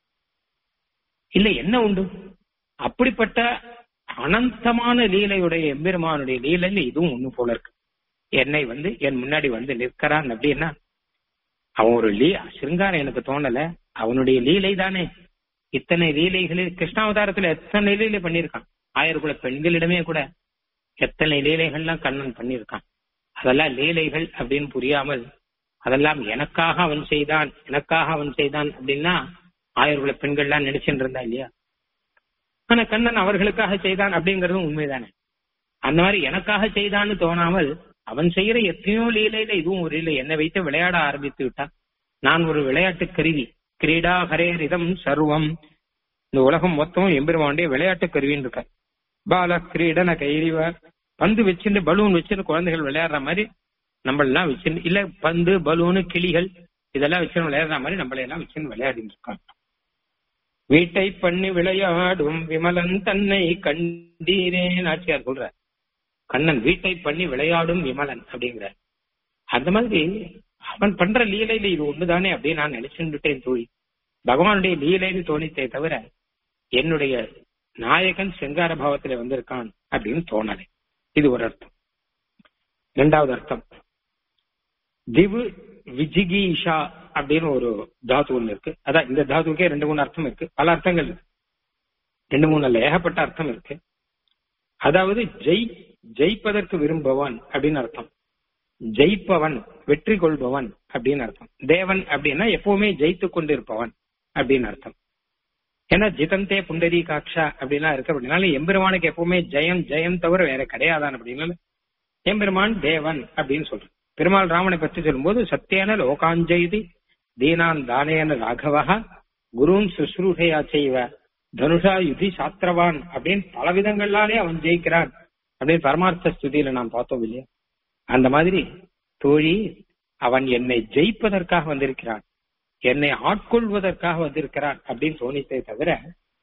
இல்ல என்ன உண்டு அப்படிப்பட்ட அனந்தமான லீலையுடைய எம்பெருமானுடைய லீலையில இதுவும் ஒண்ணு போல இருக்கு என்னை வந்து என் முன்னாடி வந்து நிற்கிறான் அப்படின்னா அவன் ஒரு லீ சிருங்காரம் எனக்கு தோணல அவனுடைய லீலை தானே இத்தனை லீலைகளில் கிருஷ்ணாவதாரத்துல எத்தனை லீலை பண்ணியிருக்கான் ஆயிரக்குள்ள பெண்களிடமே கூட எத்தனை லீலைகள்லாம் கண்ணன் பண்ணியிருக்கான் அதெல்லாம் லீலைகள் அப்படின்னு புரியாமல் அதெல்லாம் எனக்காக அவன் செய்தான் எனக்காக அவன் செய்தான் அப்படின்னா ஆயிரக்குள்ள பெண்கள்லாம் நினைச்சுட்டு இருந்தா இல்லையா ஆனா கண்ணன் அவர்களுக்காக செய்தான் அப்படிங்கறதும் உண்மைதானே அந்த மாதிரி எனக்காக செய்தான்னு தோணாமல் அவன் செய்யற எத்தனையோ லீலையில இதுவும் ஒரு இல்லை என்னை வைத்து விளையாட ஆரம்பித்து விட்டான் நான் ஒரு விளையாட்டு கருவி கிரீடா ஹரேரிதம் சர்வம் இந்த உலகம் மொத்தம் எம்பெருமானுடைய விளையாட்டு கருவின்னு இருக்க பால கிரீடன கைரிவ பந்து வச்சுட்டு பலூன் வச்சுட்டு குழந்தைகள் விளையாடுற மாதிரி நம்மளெல்லாம் வச்சுட்டு இல்ல பந்து பலூனு கிளிகள் இதெல்லாம் வச்சு விளையாடுற மாதிரி நம்மள எல்லாம் வச்சுன்னு விளையாடிட்டு இருக்காங்க வீட்டை பண்ணி விளையாடும் விமலன் தன்னை கண்டீரே நாச்சியார் சொல்ற கண்ணன் வீட்டை பண்ணி விளையாடும் விமலன் அப்படிங்கிற அந்த மாதிரி அவன் பண்ற லீலையில இது ஒண்ணுதானே அப்படின்னு நான் நினைச்சுட்டேன் தோழி பகவானுடைய லீலைன்னு தோணித்தே தவிர என்னுடைய நாயகன் செங்கார பாவத்துல வந்திருக்கான் அப்படின்னு தோணலை இது ஒரு அர்த்தம் இரண்டாவது அர்த்தம் திவு விஜிகீஷா அப்படின்னு ஒரு தாத்து ஒண்ணு இருக்கு அதான் இந்த தாத்துக்கே ரெண்டு மூணு அர்த்தம் இருக்கு பல அர்த்தங்கள் இருக்கு ரெண்டு மூணு அல்ல ஏகப்பட்ட அர்த்தம் இருக்கு அதாவது ஜெய் ஜெயிப்பதற்கு விரும்பவன் அப்படின்னு அர்த்தம் ஜெயிப்பவன் வெற்றி கொள்பவன் அப்படின்னு அர்த்தம் தேவன் அப்படின்னா எப்பவுமே ஜெயித்து கொண்டு இருப்பவன் அப்படின்னு அர்த்தம் ஏன்னா ஜிதந்தே புண்டரி காக்ஷா அப்படின்னா இருக்கு அப்படின்னால எம்பெருமானுக்கு எப்பவுமே ஜெயம் ஜெயம் தவிர வேற கிடையாதான் அப்படின்னால எம்பெருமான் தேவன் அப்படின்னு சொல்றேன் பெருமாள் ராமனை பற்றி சொல்லும்போது சத்தியான லோகாஞ்செய்தி தீனான் தானேன ராகவா குருன் சுஸ்ரூஷையா செய்வ தனுஷா யுதி சாத்திரவான் அப்படின்னு பல விதங்கள்லாலே அவன் ஜெயிக்கிறான் அப்படின்னு பரமார்த்த ஸ்துதியில நாம் பார்த்தோம் இல்லையா அந்த மாதிரி தோழி அவன் என்னை ஜெயிப்பதற்காக வந்திருக்கிறான் என்னை ஆட்கொள்வதற்காக வந்திருக்கிறான் அப்படின்னு தோணித்தே தவிர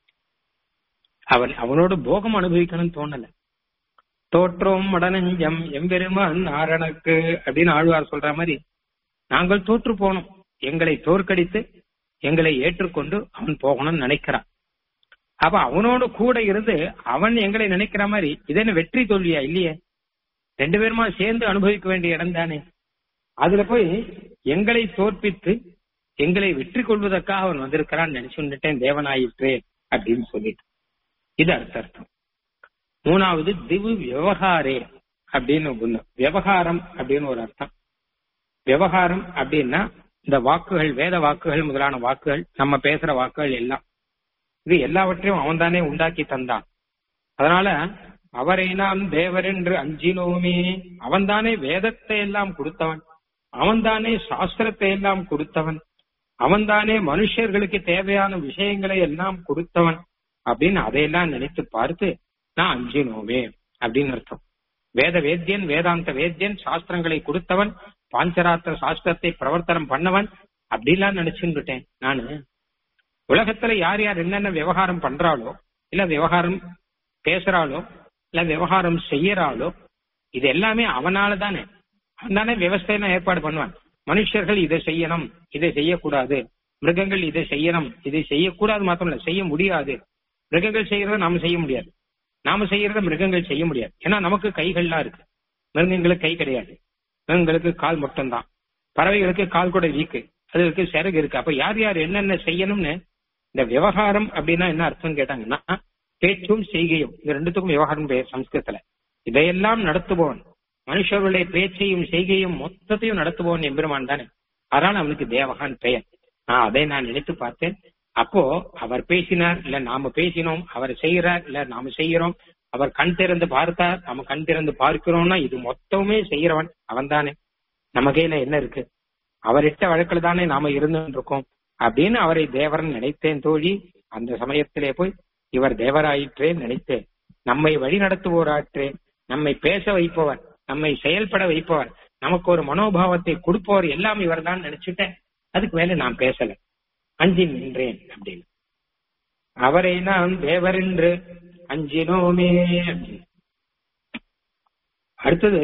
அவன் அவனோட போகம் அனுபவிக்கணும்னு தோணல தோற்றோம் மடனஞ்சம் எம்பெருமான் நாரணக்கு அப்படின்னு ஆழ்வார் சொல்ற மாதிரி நாங்கள் தோற்று போனோம் எங்களை தோற்கடித்து எங்களை ஏற்றுக்கொண்டு அவன் போகணும்னு நினைக்கிறான் அப்ப அவனோட கூட இருந்து அவன் எங்களை நினைக்கிற மாதிரி இது என்ன வெற்றி தோல்வியா இல்லையே ரெண்டு பேருமா சேர்ந்து அனுபவிக்க வேண்டிய இடம் தானே அதுல போய் எங்களை தோற்பித்து எங்களை வெற்றி கொள்வதற்காக அவன் வந்திருக்கிறான் நினைச்சுட்டேன் தேவனாயிற்றே அப்படின்னு சொல்லிட்டு இது அடுத்த அர்த்தம் மூணாவது திவு விவகாரே அப்படின்னு ஒண்ணு விவகாரம் அப்படின்னு ஒரு அர்த்தம் விவகாரம் அப்படின்னா இந்த வாக்குகள் வேத வாக்குகள் முதலான வாக்குகள் நம்ம பேசுற வாக்குகள் எல்லாம் இது எல்லாவற்றையும் அவன் தானே உண்டாக்கி தந்தான் அதனால அவரை நாம் தேவர் என்று அஞ்சினோமே அவன்தானே வேதத்தை எல்லாம் கொடுத்தவன் அவன்தானே சாஸ்திரத்தை எல்லாம் கொடுத்தவன் அவன்தானே மனுஷர்களுக்கு தேவையான விஷயங்களை எல்லாம் கொடுத்தவன் அப்படின்னு அதையெல்லாம் நினைத்து பார்த்து நான் அஞ்சினோமே அப்படின்னு அர்த்தம் வேத வேத்தியன் வேதாந்த வேத்தியன் சாஸ்திரங்களை கொடுத்தவன் பாஞ்சராத்திர சாஸ்திரத்தை பிரவர்த்தனம் பண்ணவன் அப்படிலாம் நினைச்சுட்டேன் நானு உலகத்துல யார் யார் என்னென்ன விவகாரம் பண்றாளோ இல்ல விவகாரம் பேசுறாளோ இல்ல விவகாரம் செய்யறாளோ இது எல்லாமே அவனால தானே அவன் தானே விவசாயம் ஏற்பாடு பண்ணுவான் மனுஷர்கள் இதை செய்யணும் இதை செய்யக்கூடாது மிருகங்கள் இதை செய்யணும் இதை செய்யக்கூடாது மாத்திரம் இல்ல செய்ய முடியாது மிருகங்கள் செய்யறத நாம செய்ய முடியாது நாம செய்யறத மிருகங்கள் செய்ய முடியாது ஏன்னா நமக்கு கைகள்லாம் இருக்கு மிருகங்களுக்கு கை கிடையாது மிருகங்களுக்கு கால் மட்டும்தான் பறவைகளுக்கு கால் கூட வீக்கு அதுக்கு சிறகு இருக்கு அப்ப யார் யார் என்னென்ன செய்யணும்னு இந்த விவகாரம் அப்படின்னா என்ன அர்த்தம் கேட்டாங்கன்னா பேச்சும் செய்கையும் இது ரெண்டுத்துக்கும் விவகாரம் பெயர் சம்ஸ்கிருதத்துல இதையெல்லாம் நடத்துபவன் மனுஷர்களுடைய பேச்சையும் செய்கையும் மொத்தத்தையும் நடத்துபவன் எம்பெருமான் தானே அதனால அவனுக்கு தேவகான் பெயர் நான் அதை நான் நினைத்து பார்த்தேன் அப்போ அவர் பேசினார் இல்ல நாம பேசினோம் அவர் செய்யறார் இல்ல நாம செய்யறோம் அவர் கண் திறந்து பார்த்தார் நம்ம கண் திறந்து பார்க்கிறோம்னா இது மொத்தமே செய்யறவன் அவன் தானே நம்ம கையில என்ன இருக்கு அவரிட்ட வழக்கில் தானே நாம இருந்துட்டு இருக்கோம் அப்படின்னு அவரை தேவரன் நினைத்தேன் தோழி அந்த சமயத்திலே போய் இவர் தேவராயிற்றே நினைத்தேன் நம்மை வழி நடத்துவோராற்றே நம்மை பேச வைப்பவர் நம்மை செயல்பட வைப்பவர் நமக்கு ஒரு மனோபாவத்தை கொடுப்பவர் எல்லாம் இவர் தான் நினைச்சுட்டேன் அதுக்கு மேல நான் பேசல அஞ்சி நின்றேன் அப்படின்னு அவரை நான் தேவர் என்று அஞ்சினோமே அப்படின்னு. அடுத்தது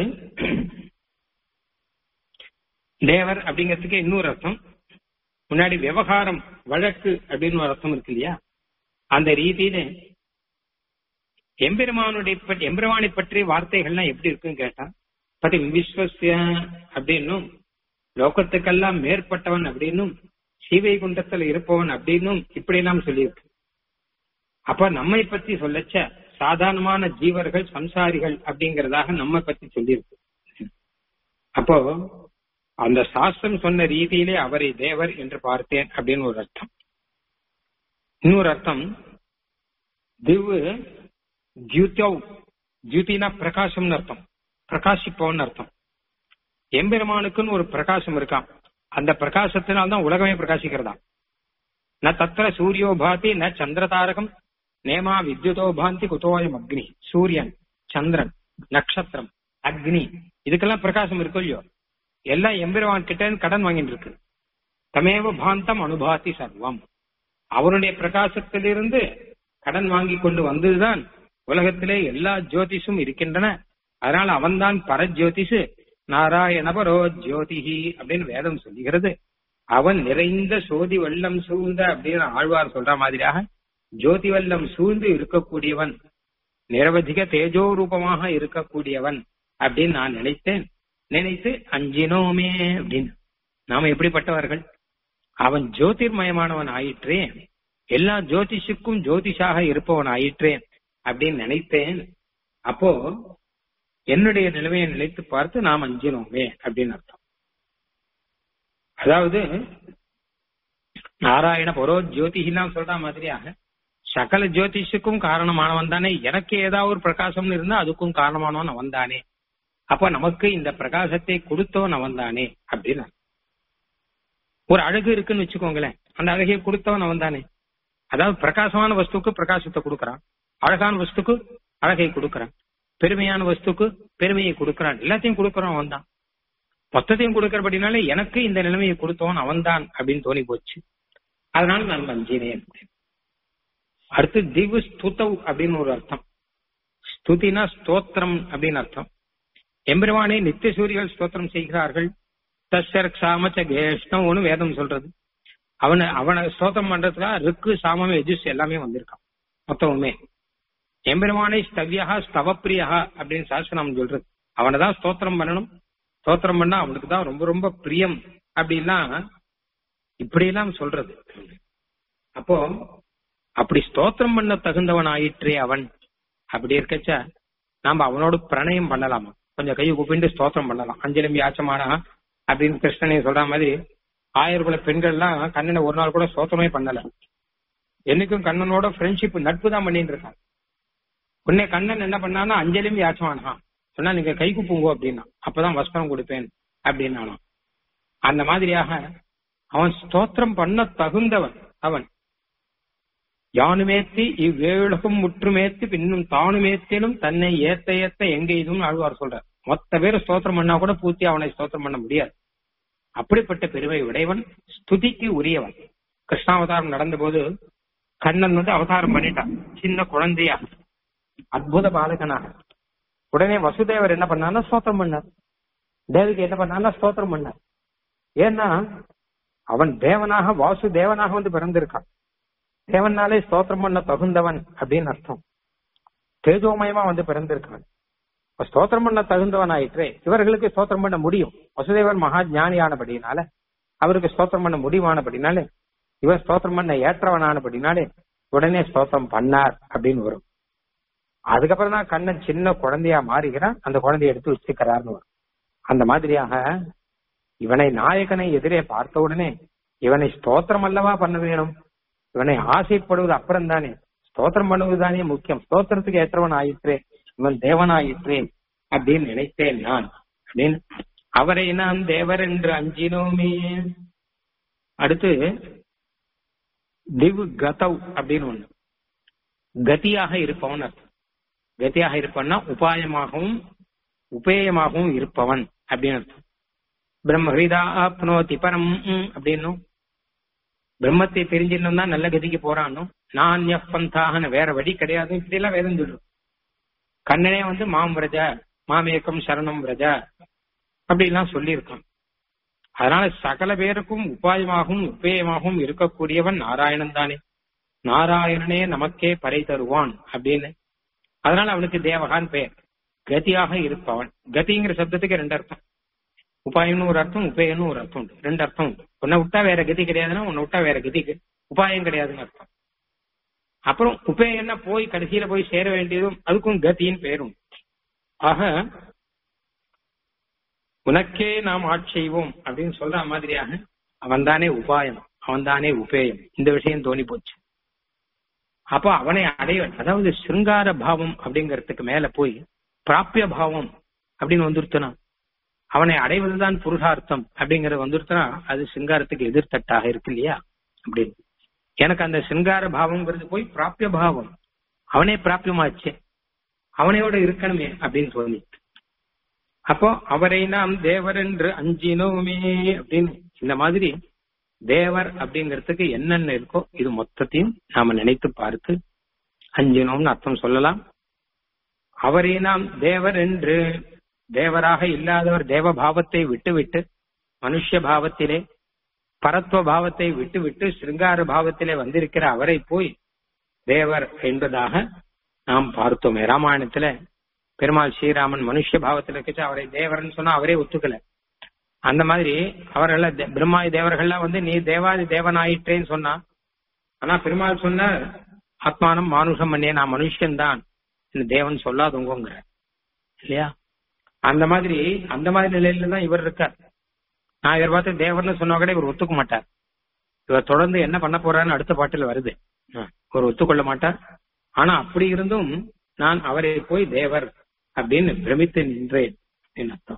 தேவர் அப்படிங்கிறதுக்கு இன்னொரு அர்த்தம் முன்னாடி விவகாரம் வழக்கு அப்படின்னு ஒரு அர்த்தம் இருக்கு இல்லையா அந்த ரீதியில எம்பெருமானுடைய பற்றி எம்பெருமானை பற்றி வார்த்தைகள்லாம் எப்படி இருக்குன்னு கேட்டா பதி விஸ்வசிய அப்படின்னும் லோகத்துக்கெல்லாம் மேற்பட்டவன் அப்படின்னும் சீவைகுண்டத்துல இருப்பவன் அப்படின்னும் இப்படி எல்லாம் சொல்லியிருக்கு அப்ப நம்மை பத்தி சொல்லச்ச சாதாரணமான ஜீவர்கள் சம்சாரிகள் அப்படிங்கறதாக நம்ம பத்தி சொல்லியிருக்கு அப்போ அந்த சாஸ்திரம் சொன்ன ரீதியிலே அவரை தேவர் என்று பார்த்தேன் அப்படின்னு ஒரு அர்த்தம் இன்னொரு அர்த்தம் திவு தியூத்யவ் தியூத்தினா பிரகாசம்னு அர்த்தம் பிரகாசிப்பவன் அர்த்தம் எம்பெருமானுக்குன்னு ஒரு பிரகாசம் இருக்கான் அந்த பிரகாசத்தினால்தான் உலகமே பிரகாசிக்கிறதா ந தத்திர சூரியோ பாதி ந சந்திரதாரகம் நேமா வித்யுதோ பாந்தி குதோயம் அக்னி சூரியன் சந்திரன் நட்சத்திரம் அக்னி இதுக்கெல்லாம் பிரகாசம் இருக்கும் இல்லையோ எல்லாம் எம்பெருமான் கிட்ட இருந்து கடன் வாங்கிட்டு இருக்கு தமேவ பாந்தம் அனுபாதி சர்வம் அவனுடைய பிரகாசத்திலிருந்து கடன் வாங்கி கொண்டு வந்ததுதான் உலகத்திலே எல்லா ஜோதிஷும் இருக்கின்றன அதனால அவன்தான் பரஜோதிஷு நாராயணபரோ ஜோதிஹி அப்படின்னு வேதம் சொல்லுகிறது அவன் நிறைந்த சோதி வெள்ளம் சூழ்ந்த அப்படின்னு ஆழ்வார் சொல்ற மாதிரியாக ஜோதி வெள்ளம் சூழ்ந்து இருக்கக்கூடியவன் நிரவதிக தேஜோ ரூபமாக இருக்கக்கூடியவன் அப்படின்னு நான் நினைத்தேன் நினைத்து அஞ்சினோமே அப்படின்னு நாம எப்படிப்பட்டவர்கள் அவன் ஜோதிர்மயமானவன் ஆயிற்றே எல்லா ஜோதிஷுக்கும் ஜோதிஷாக இருப்பவன் ஆயிற்றே அப்படின்னு நினைத்தேன் அப்போ என்னுடைய நிலைமையை நினைத்து பார்த்து நாம் அஞ்சினோமே அப்படின்னு அர்த்தம் அதாவது நாராயண பரோ ஜோதிஷிலாம் சொல்ற மாதிரியாக சகல ஜோதிஷுக்கும் காரணமானவன் தானே எனக்கு ஏதாவது ஒரு பிரகாசம்னு இருந்தா அதுக்கும் காரணமானவன் அவன் தானே அப்ப நமக்கு இந்த பிரகாசத்தை கொடுத்தவன் அவன் தானே அப்படின்னு ஒரு அழகு இருக்குன்னு வச்சுக்கோங்களேன் அந்த அழகை கொடுத்தவன் அவன் தானே அதாவது பிரகாசமான வஸ்துக்கு பிரகாசத்தை கொடுக்கறான் அழகான வஸ்துக்கு அழகை கொடுக்கறான் பெருமையான வஸ்துக்கு பெருமையை கொடுக்கறான் எல்லாத்தையும் கொடுக்கறான் அவன் தான் மொத்தத்தையும் கொடுக்கறபடினாலே எனக்கு இந்த நிலைமையை கொடுத்தவன் அவன் தான் அப்படின்னு தோணி போச்சு அதனால நான் வஞ்சினேன் அடுத்து திவு ஸ்துதவ் அப்படின்னு ஒரு அர்த்தம் ஸ்துதினா ஸ்தோத்திரம் அப்படின்னு அர்த்தம் எம்பெருமானே நித்திய சூரியர்கள் ஸ்தோத்திரம் செய்கிறார்கள் தஸ்யர் சாமச்ச கேஷ்ணம்னு வேதம் சொல்றது அவனை அவனை ஸ்தோத்திரம் பண்றதுக்காக ருக்கு சாமம் எஜுஸ் எல்லாமே வந்திருக்கான் மொத்தமுமே எம்பெருமானை ஸ்தவ்யா ஸ்தவப்பிரியா அப்படின்னு சாஸ்திரம் சொல்றது அவனை தான் ஸ்தோத்திரம் பண்ணணும் ஸ்தோத்திரம் பண்ணா அவனுக்கு தான் ரொம்ப ரொம்ப பிரியம் அப்படிலாம் இப்படி எல்லாம் சொல்றது அப்போ அப்படி ஸ்தோத்திரம் பண்ண தகுந்தவன் ஆயிற்றே அவன் அப்படி இருக்கச்ச நாம அவனோட பிரணயம் பண்ணலாமா கொஞ்சம் கையை கூப்பிட்டு ஸ்தோத்திரம் பண்ணலாம் அஞ்சலிம்பி ஆச்சமானா அப்படின்னு கிருஷ்ணனை சொல்ற மாதிரி ஆயிரம் குல பெண்கள்லாம் கண்ணனை ஒரு நாள் கூட ஸ்தோத்திரமே பண்ணல என்னைக்கும் கண்ணனோட ஃப்ரெண்ட்ஷிப் நட்பு தான் பண்ணிட்டு இருக்கான் உன்னை கண்ணன் என்ன பண்ணான்னா அஞ்சலியும் யாச்சமானா சொன்னா நீங்க கை குப்புங்கோ அப்படின்னா அப்பதான் வஸ்திரம் கொடுப்பேன் அப்படின்னாலும் அந்த மாதிரியாக அவன் ஸ்தோத்திரம் பண்ண தகுந்தவன் அவன் யானுமேத்தி இவ்வேழுகம் முற்றுமேத்தி பின்னும் தானுமேத்திலும் தன்னை ஏத்த ஏத்த எங்க இதுவும் ஆழ்வார் சொல்றார் மொத்த பேர் ஸ்தோத்திரம் பண்ணா கூட பூர்த்தி அவனை ஸ்தோத்திரம் பண்ண முடியாது அப்படிப்பட்ட பெருமை உடையவன் ஸ்துதிக்கு உரியவன் கிருஷ்ணாவதாரம் நடந்தபோது கண்ணன் வந்து அவதாரம் பண்ணிட்டான் சின்ன குழந்தையா அற்புத பாலகனாக உடனே வசுதேவர் என்ன பண்ணார்னா ஸ்தோத்திரம் பண்ணார் தேவிக்கு என்ன பண்ணார்னா ஸ்தோத்திரம் பண்ணார் ஏன்னா அவன் தேவனாக வாசு தேவனாக வந்து பிறந்திருக்கான் தேவனாலே ஸ்தோத்திரம் பண்ண தகுந்தவன் அப்படின்னு அர்த்தம் தேஜோமயமா வந்து பிறந்திருக்கான் இப்ப ஸ்தோத்திரம் பண்ண தகுந்தவன் ஆயிற்றே இவர்களுக்கு ஸ்தோத்திரம் பண்ண முடியும் வசுதேவர் மகா ஞானியானபடினால அவருக்கு ஸ்தோத்திரம் பண்ண முடிவானபடினாலே இவர் ஸ்தோத்திரம் பண்ண ஏற்றவனானபடினாலே உடனே ஸ்தோத்திரம் பண்ணார் அப்படின்னு வரும் அதுக்கப்புறம் தான் கண்ணன் சின்ன குழந்தையா மாறுகிறான் அந்த குழந்தைய எடுத்து வச்சுக்கிறார்னு வரும் அந்த மாதிரியாக இவனை நாயகனை எதிரே பார்த்த உடனே இவனை ஸ்தோத்திரம் அல்லவா பண்ண வேணும் இவனை ஆசைப்படுவது அப்புறம் தானே ஸ்தோத்திரம் பண்ணுவது தானே முக்கியம் ஸ்தோத்திரத்துக்கு ஏற்றவன் ஆயிற்றே இவன் தேவனாயிற்றே அப்படின்னு நினைத்தேன் நான் அப்படின்னு அவரை நான் தேவர் என்று அஞ்சினோமே அடுத்து திவ் கதவ் அப்படின்னு ஒண்ணு கதியாக இருப்பவன் அர்த்தம் கதியாக இருப்பவன்னா உபாயமாகவும் உபேயமாகவும் இருப்பவன் அப்படின்னு அர்த்தம் பிரம்மஹிதா ஆப்னோதி பரம் அப்படின்னும் பிரம்மத்தை தெரிஞ்சிடணும் தான் நல்ல கதிக்கு போறான்னு நான் பந்தாகன வேற வழி கிடையாது இப்படி எல்லாம் வேதம் சொல்லும் கண்ணனே வந்து மாம் விரஜ மாமேக்கம் சரணம் விரஜ அப்படி எல்லாம் சொல்லியிருக்கான் அதனால சகல பேருக்கும் உபாயமாகவும் உபேயமாகவும் இருக்கக்கூடியவன் நாராயணன் தானே நாராயணனே நமக்கே பறை தருவான் அப்படின்னு அதனால அவனுக்கு தேவகான் பெயர் கதியாக இருப்பவன் கதிங்கிற சப்தத்துக்கு ரெண்டு அர்த்தம் உபாயம்னு ஒரு அர்த்தம் உபேயம்னு ஒரு அர்த்தம் உண்டு ரெண்டு அர்த்தம் உண்டு உன்னை விட்டா வேற கதி கிடையாதுன்னா உன்னை விட்டா வேற கதிக்கு உபாயம் கிடையாதுன்னு அர்த்தம் அப்புறம் உபேயம்னா போய் கடைசியில போய் சேர வேண்டியதும் அதுக்கும் கதின்னு பேரும் ஆக உனக்கே நாம் ஆட்செய்வோம் அப்படின்னு சொல்ற மாதிரியாக அவன்தானே உபாயம் அவன்தானே உபேயம் இந்த விஷயம் தோணி போச்சு அப்போ அவனை அடைய அதாவது சிருங்கார பாவம் அப்படிங்கறதுக்கு மேல போய் பிராப்பிய பாவம் அப்படின்னு வந்துருத்தனா அவனை அடைவதுதான் புருஷார்த்தம் அப்படிங்கறது வந்துருத்தனா அது சிங்காரத்துக்கு எதிர்த்தட்டாக இருக்கு இல்லையா அப்படின்னு எனக்கு அந்த சிங்கார பாவம்ங்கிறது போய் பிராப்பிய பாவம் அவனே பிராப்பியமாச்சு அவனையோட இருக்கணுமே அப்படின்னு தோணி அப்போ அவரை நாம் தேவர் என்று அஞ்சினோமே அப்படின்னு இந்த மாதிரி தேவர் அப்படிங்கிறதுக்கு என்னென்ன இருக்கோ இது மொத்தத்தையும் நாம நினைத்து பார்த்து அஞ்சினோம்னு அர்த்தம் சொல்லலாம் அவரை நாம் தேவர் என்று தேவராக இல்லாதவர் தேவ பாவத்தை விட்டுவிட்டு மனுஷ பாவத்திலே பரத்துவ பாவத்தை விட்டுவிட்டு சிருங்கார பாவத்திலே வந்திருக்கிற அவரை போய் தேவர் என்பதாக நாம் பார்த்தோமே ராமாயணத்துல பெருமாள் ஸ்ரீராமன் மனுஷ பாவத்தில் இருக்கச்சு அவரை தேவர்னு சொன்னா அவரே ஒத்துக்கல அந்த மாதிரி அவர்கள் பிரம்மாதி தேவர்கள்லாம் வந்து நீ தேவாதி தேவனாயிற்றேன்னு சொன்னா ஆனா பெருமாள் சொன்ன ஆத்மானம் மானுஷம் பண்ணியே நான் மனுஷன் தான் தேவன் சொல்லாதவங்கிற இல்லையா அந்த மாதிரி அந்த மாதிரி நிலையில தான் இவர் இருக்கார் நான் இவர் பார்த்து தேவர்னு சொன்னா கூட இவர் ஒத்துக்க மாட்டார் இவர் தொடர்ந்து என்ன பண்ண போறான்னு அடுத்த பாட்டில் வருது இவர் ஒத்துக்கொள்ள மாட்டார் ஆனா அப்படி இருந்தும் நான் அவரை போய் தேவர் அப்படின்னு பிரமித்து நின்றேன் அர்த்தம்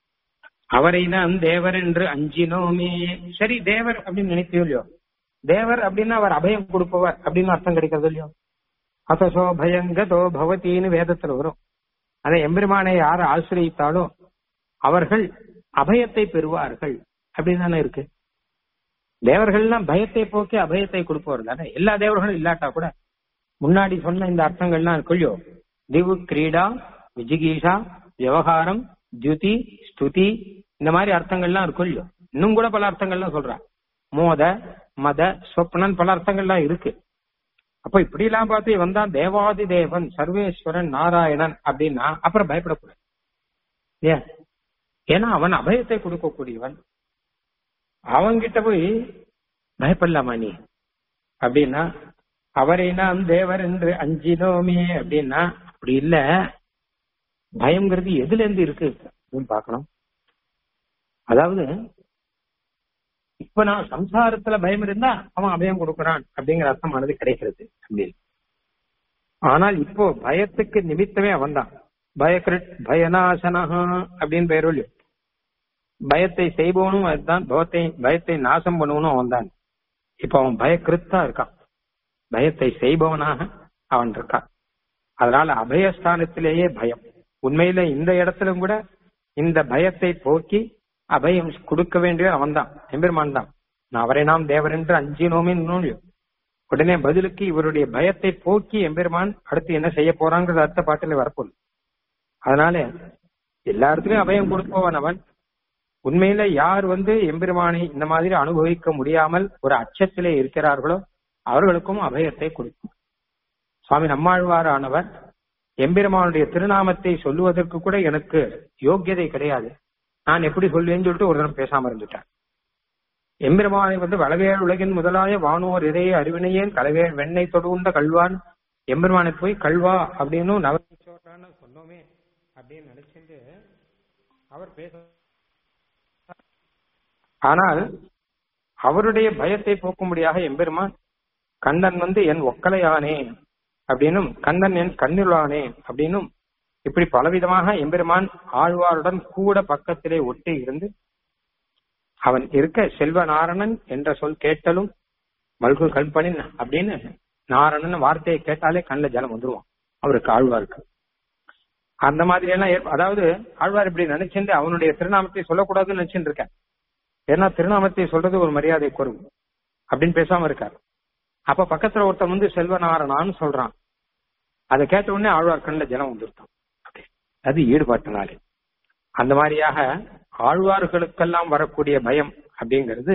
அவரை நான் தேவர் என்று அஞ்சினோமே சரி தேவர் அப்படின்னு நினைத்தோ இல்லையோ தேவர் அப்படின்னா அவர் அபயம் கொடுப்பவர் அப்படின்னு அர்த்தம் கிடைக்கிறது இல்லையோ அசசோ பயங்கதோ பவத்தின்னு வேதத்துல வரும் அதை எம்பெருமானை யார் ஆசிரியித்தாலோ அவர்கள் அபயத்தை பெறுவார்கள் அப்படின்னு தானே இருக்கு தேவர்கள்லாம் பயத்தை போக்கி அபயத்தை கொடுப்பவர் தானே எல்லா தேவர்களும் இல்லாட்டா கூட முன்னாடி சொன்ன இந்த அர்த்தங்கள்லாம் இருக்குல்லையோ திவு கிரீடா விஜிகீஷா விவகாரம் தியுதி ஸ்துதி இந்த மாதிரி அர்த்தங்கள்லாம் இருக்கும் இல்லையோ இன்னும் கூட பல அர்த்தங்கள்லாம் சொல்றா மோத மத சொப்னன் பல அர்த்தங்கள்லாம் இருக்கு அப்ப இப்படி எல்லாம் பார்த்து இவன் தான் தேவாதி தேவன் சர்வேஸ்வரன் நாராயணன் அப்படின்னா அப்புறம் பயப்படக்கூடாது ஏன் ஏன்னா அவன் அபயத்தை கொடுக்கக்கூடியவன் அவன்கிட்ட போய் பயப்படலாமா நீ அப்படின்னா அவரை நாம் தேவர் என்று அஞ்சினோமே அப்படின்னா அப்படி இல்ல பயம்ங்கிறது எதுல இருந்து இருக்கு அப்படின்னு பார்க்கணும் அதாவது இப்ப நான் சம்சாரத்துல பயம் இருந்தா அவன் அபயம் கொடுக்கறான் அப்படிங்கிற அர்த்தமானது கிடைக்கிறது அப்படின்னு ஆனால் இப்போ பயத்துக்கு நிமித்தமே அவன்தான் பயக்கிருட் பயநாசனஹா அப்படின்னு பெயர் சொல்லி பயத்தை செய்பவனும் அதுதான் பவத்தை பயத்தை நாசம் பண்ணுவனும் அவன்தான் இப்ப அவன் பயக்கிருத்தா இருக்கான் பயத்தை செய்பவனாக அவன் இருக்கான் அதனால அபயஸ்தானத்திலேயே பயம் உண்மையில இந்த இடத்திலும் கூட இந்த பயத்தை போக்கி அபயம் கொடுக்க வேண்டிய அவன்தான் எம்பெருமான் தான் நான் அவரை நாம் தேவர் என்று அஞ்சினோமே இன்னும் உடனே பதிலுக்கு இவருடைய பயத்தை போக்கி எம்பெருமான் அடுத்து என்ன செய்ய போறாங்கிறது அடுத்த பாட்டில வரப்போகுது அதனால எல்லா இடத்துலயும் அபயம் கொடுப்பவன் அவன் உண்மையில யார் வந்து எம்பெருமானை இந்த மாதிரி அனுபவிக்க முடியாமல் ஒரு அச்சத்திலே இருக்கிறார்களோ அவர்களுக்கும் அபயத்தை கொடுக்கும் சுவாமி நம்மாழ்வாரானவர் எம்பெருமானுடைய திருநாமத்தை சொல்லுவதற்கு கூட எனக்கு யோக்கியதை கிடையாது நான் எப்படி சொல்லுவேன்னு சொல்லிட்டு ஒரு தரம் பேசாம இருந்துட்டேன் எம்பெருமானை வந்து வளவேல் உலகின் முதலாய வானோர் இறைய அறிவினையேன் கலவேல் வெண்ணெய் தொடுந்த கல்வான் எம்பெருமானை போய் கல்வா அப்படின்னு நவச்சோட்டான்னு சொன்னோமே அப்படின்னு நினைச்சிட்டு அவர் பேச ஆனால் அவருடைய பயத்தை போக்கும்படியாக எம்பெருமான் கண்ணன் வந்து என் ஒக்கலையானே அப்படின்னும் கண்ணன் என் கண்ணுளானே அப்படின்னும் இப்படி பலவிதமாக எம்பெருமான் ஆழ்வாருடன் கூட பக்கத்திலே ஒட்டி இருந்து அவன் இருக்க செல்வ நாரணன் என்ற சொல் கேட்டலும் மல்கு கல்பனின் அப்படின்னு நாரணன் வார்த்தையை கேட்டாலே கண்ணில் ஜலம் வந்துருவான் அவருக்கு ஆழ்வாருக்கு அந்த மாதிரி எல்லாம் ஏற்ப- அதாவது ஆழ்வார் இப்படி நினைச்சிருந்து அவனுடைய திருநாமத்தை சொல்லக்கூடாதுன்னு நினைச்சுட்டு இருக்கேன் ஏன்னா திருநாமத்தை சொல்றது ஒரு மரியாதை குறைவு அப்படின்னு பேசாம இருக்காரு அப்ப பக்கத்துல ஒருத்தன் வந்து செல்வநாரணான்னு சொல்றான் அதை கேட்ட உடனே ஆழ்வார் கண்ணில் ஜலம் வந்துருத்தான் அது ஈடுபாட்டினாலே அந்த மாதிரியாக ஆழ்வார்களுக்கெல்லாம் வரக்கூடிய பயம் அப்படிங்கிறது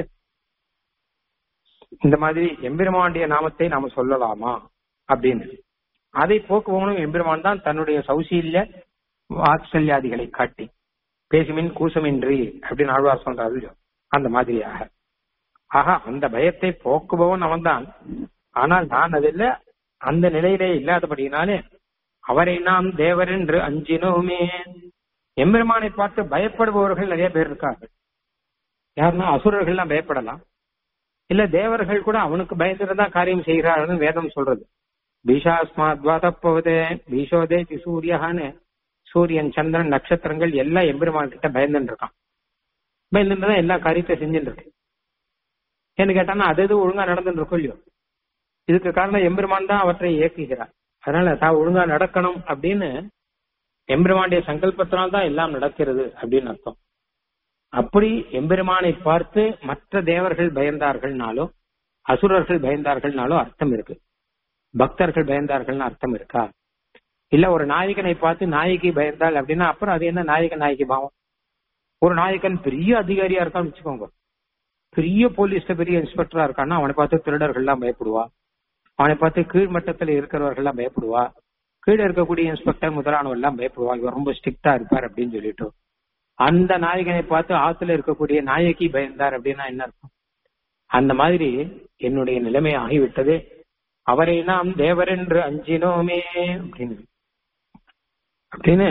இந்த மாதிரி எம்பெருமானுடைய நாமத்தை நாம சொல்லலாமா அப்படின்னு அதை போக்குவனும் எம்பெருமான் தான் தன்னுடைய சௌசீல்ய வாத்சல்யாதிகளை காட்டி பேசுமின் கூசமின்றி அப்படின்னு ஆழ்வார் சொல்றாரு இல்லையோ? அந்த மாதிரியாக ஆஹா அந்த பயத்தை போக்குபவன் அவன்தான் ஆனால் நான் அதில் அந்த நிலையிலே இல்லாதபடியினாலே அவரை நாம் தேவர் என்று அஞ்சினோமே எம்பெருமானை பார்த்து பயப்படுபவர்கள் நிறைய பேர் இருக்கார்கள் யாருன்னா அசுரர்கள்லாம் பயப்படலாம் இல்ல தேவர்கள் கூட அவனுக்கு பயந்துட்டு தான் காரியம் செய்கிறார்கள் வேதம் சொல்றது பீஷாஸ்மாத்வாதப்போதே பீஷோதே சூரியகான்னு சூரியன் சந்திரன் நட்சத்திரங்கள் எல்லாம் எம்பெருமான் கிட்ட பயந்துட்டு இருக்கான் பயந்துட்டு தான் எல்லா காரியத்தை செஞ்சுட்டு இருக்கு என்ன கேட்டானா அது எது ஒழுங்கா நடந்துட்டு இருக்கும் இல்லையோ இதுக்கு காரணம் எம்பெருமான் தான் அவற்றை இயக்குகிறார் அதனால தான் ஒழுங்கா நடக்கணும் அப்படின்னு எம்பெருமானுடைய சங்கல்பத்தினால் தான் எல்லாம் நடக்கிறது அப்படின்னு அர்த்தம் அப்படி எம்பெருமானை பார்த்து மற்ற தேவர்கள் பயந்தார்கள்னாலோ அசுரர்கள் பயந்தார்கள்னாலோ அர்த்தம் இருக்கு பக்தர்கள் பயந்தார்கள்னு அர்த்தம் இருக்கா இல்ல ஒரு நாயகனை பார்த்து நாயகி பயந்தாள் அப்படின்னா அப்புறம் அது என்ன நாயக நாயகி பாவம் ஒரு நாயகன் பெரிய அதிகாரியா இருக்கான்னு வச்சுக்கோங்க பெரிய போலீஸ்ல பெரிய இன்ஸ்பெக்டரா இருக்கான்னா அவனை பார்த்து திருடர்கள்லாம் பயப்படுவா அவனை பார்த்து கீழ் மட்டத்துல இருக்கிறவர்கள்லாம் பயப்படுவா கீழே இருக்கக்கூடிய இன்ஸ்பெக்டர் முதலானவர் எல்லாம் பயப்படுவா இவர் ரொம்ப ஸ்ட்ரிக்டா இருப்பார் அப்படின்னு சொல்லிட்டு அந்த நாயகனை பார்த்து ஆத்துல இருக்கக்கூடிய நாயகி பயந்தார் அப்படின்னா என்ன அர்த்தம் அந்த மாதிரி என்னுடைய நிலைமை ஆகிவிட்டது அவரை நாம் தேவர் என்று அஞ்சினோமே அப்படின்னு அப்படின்னு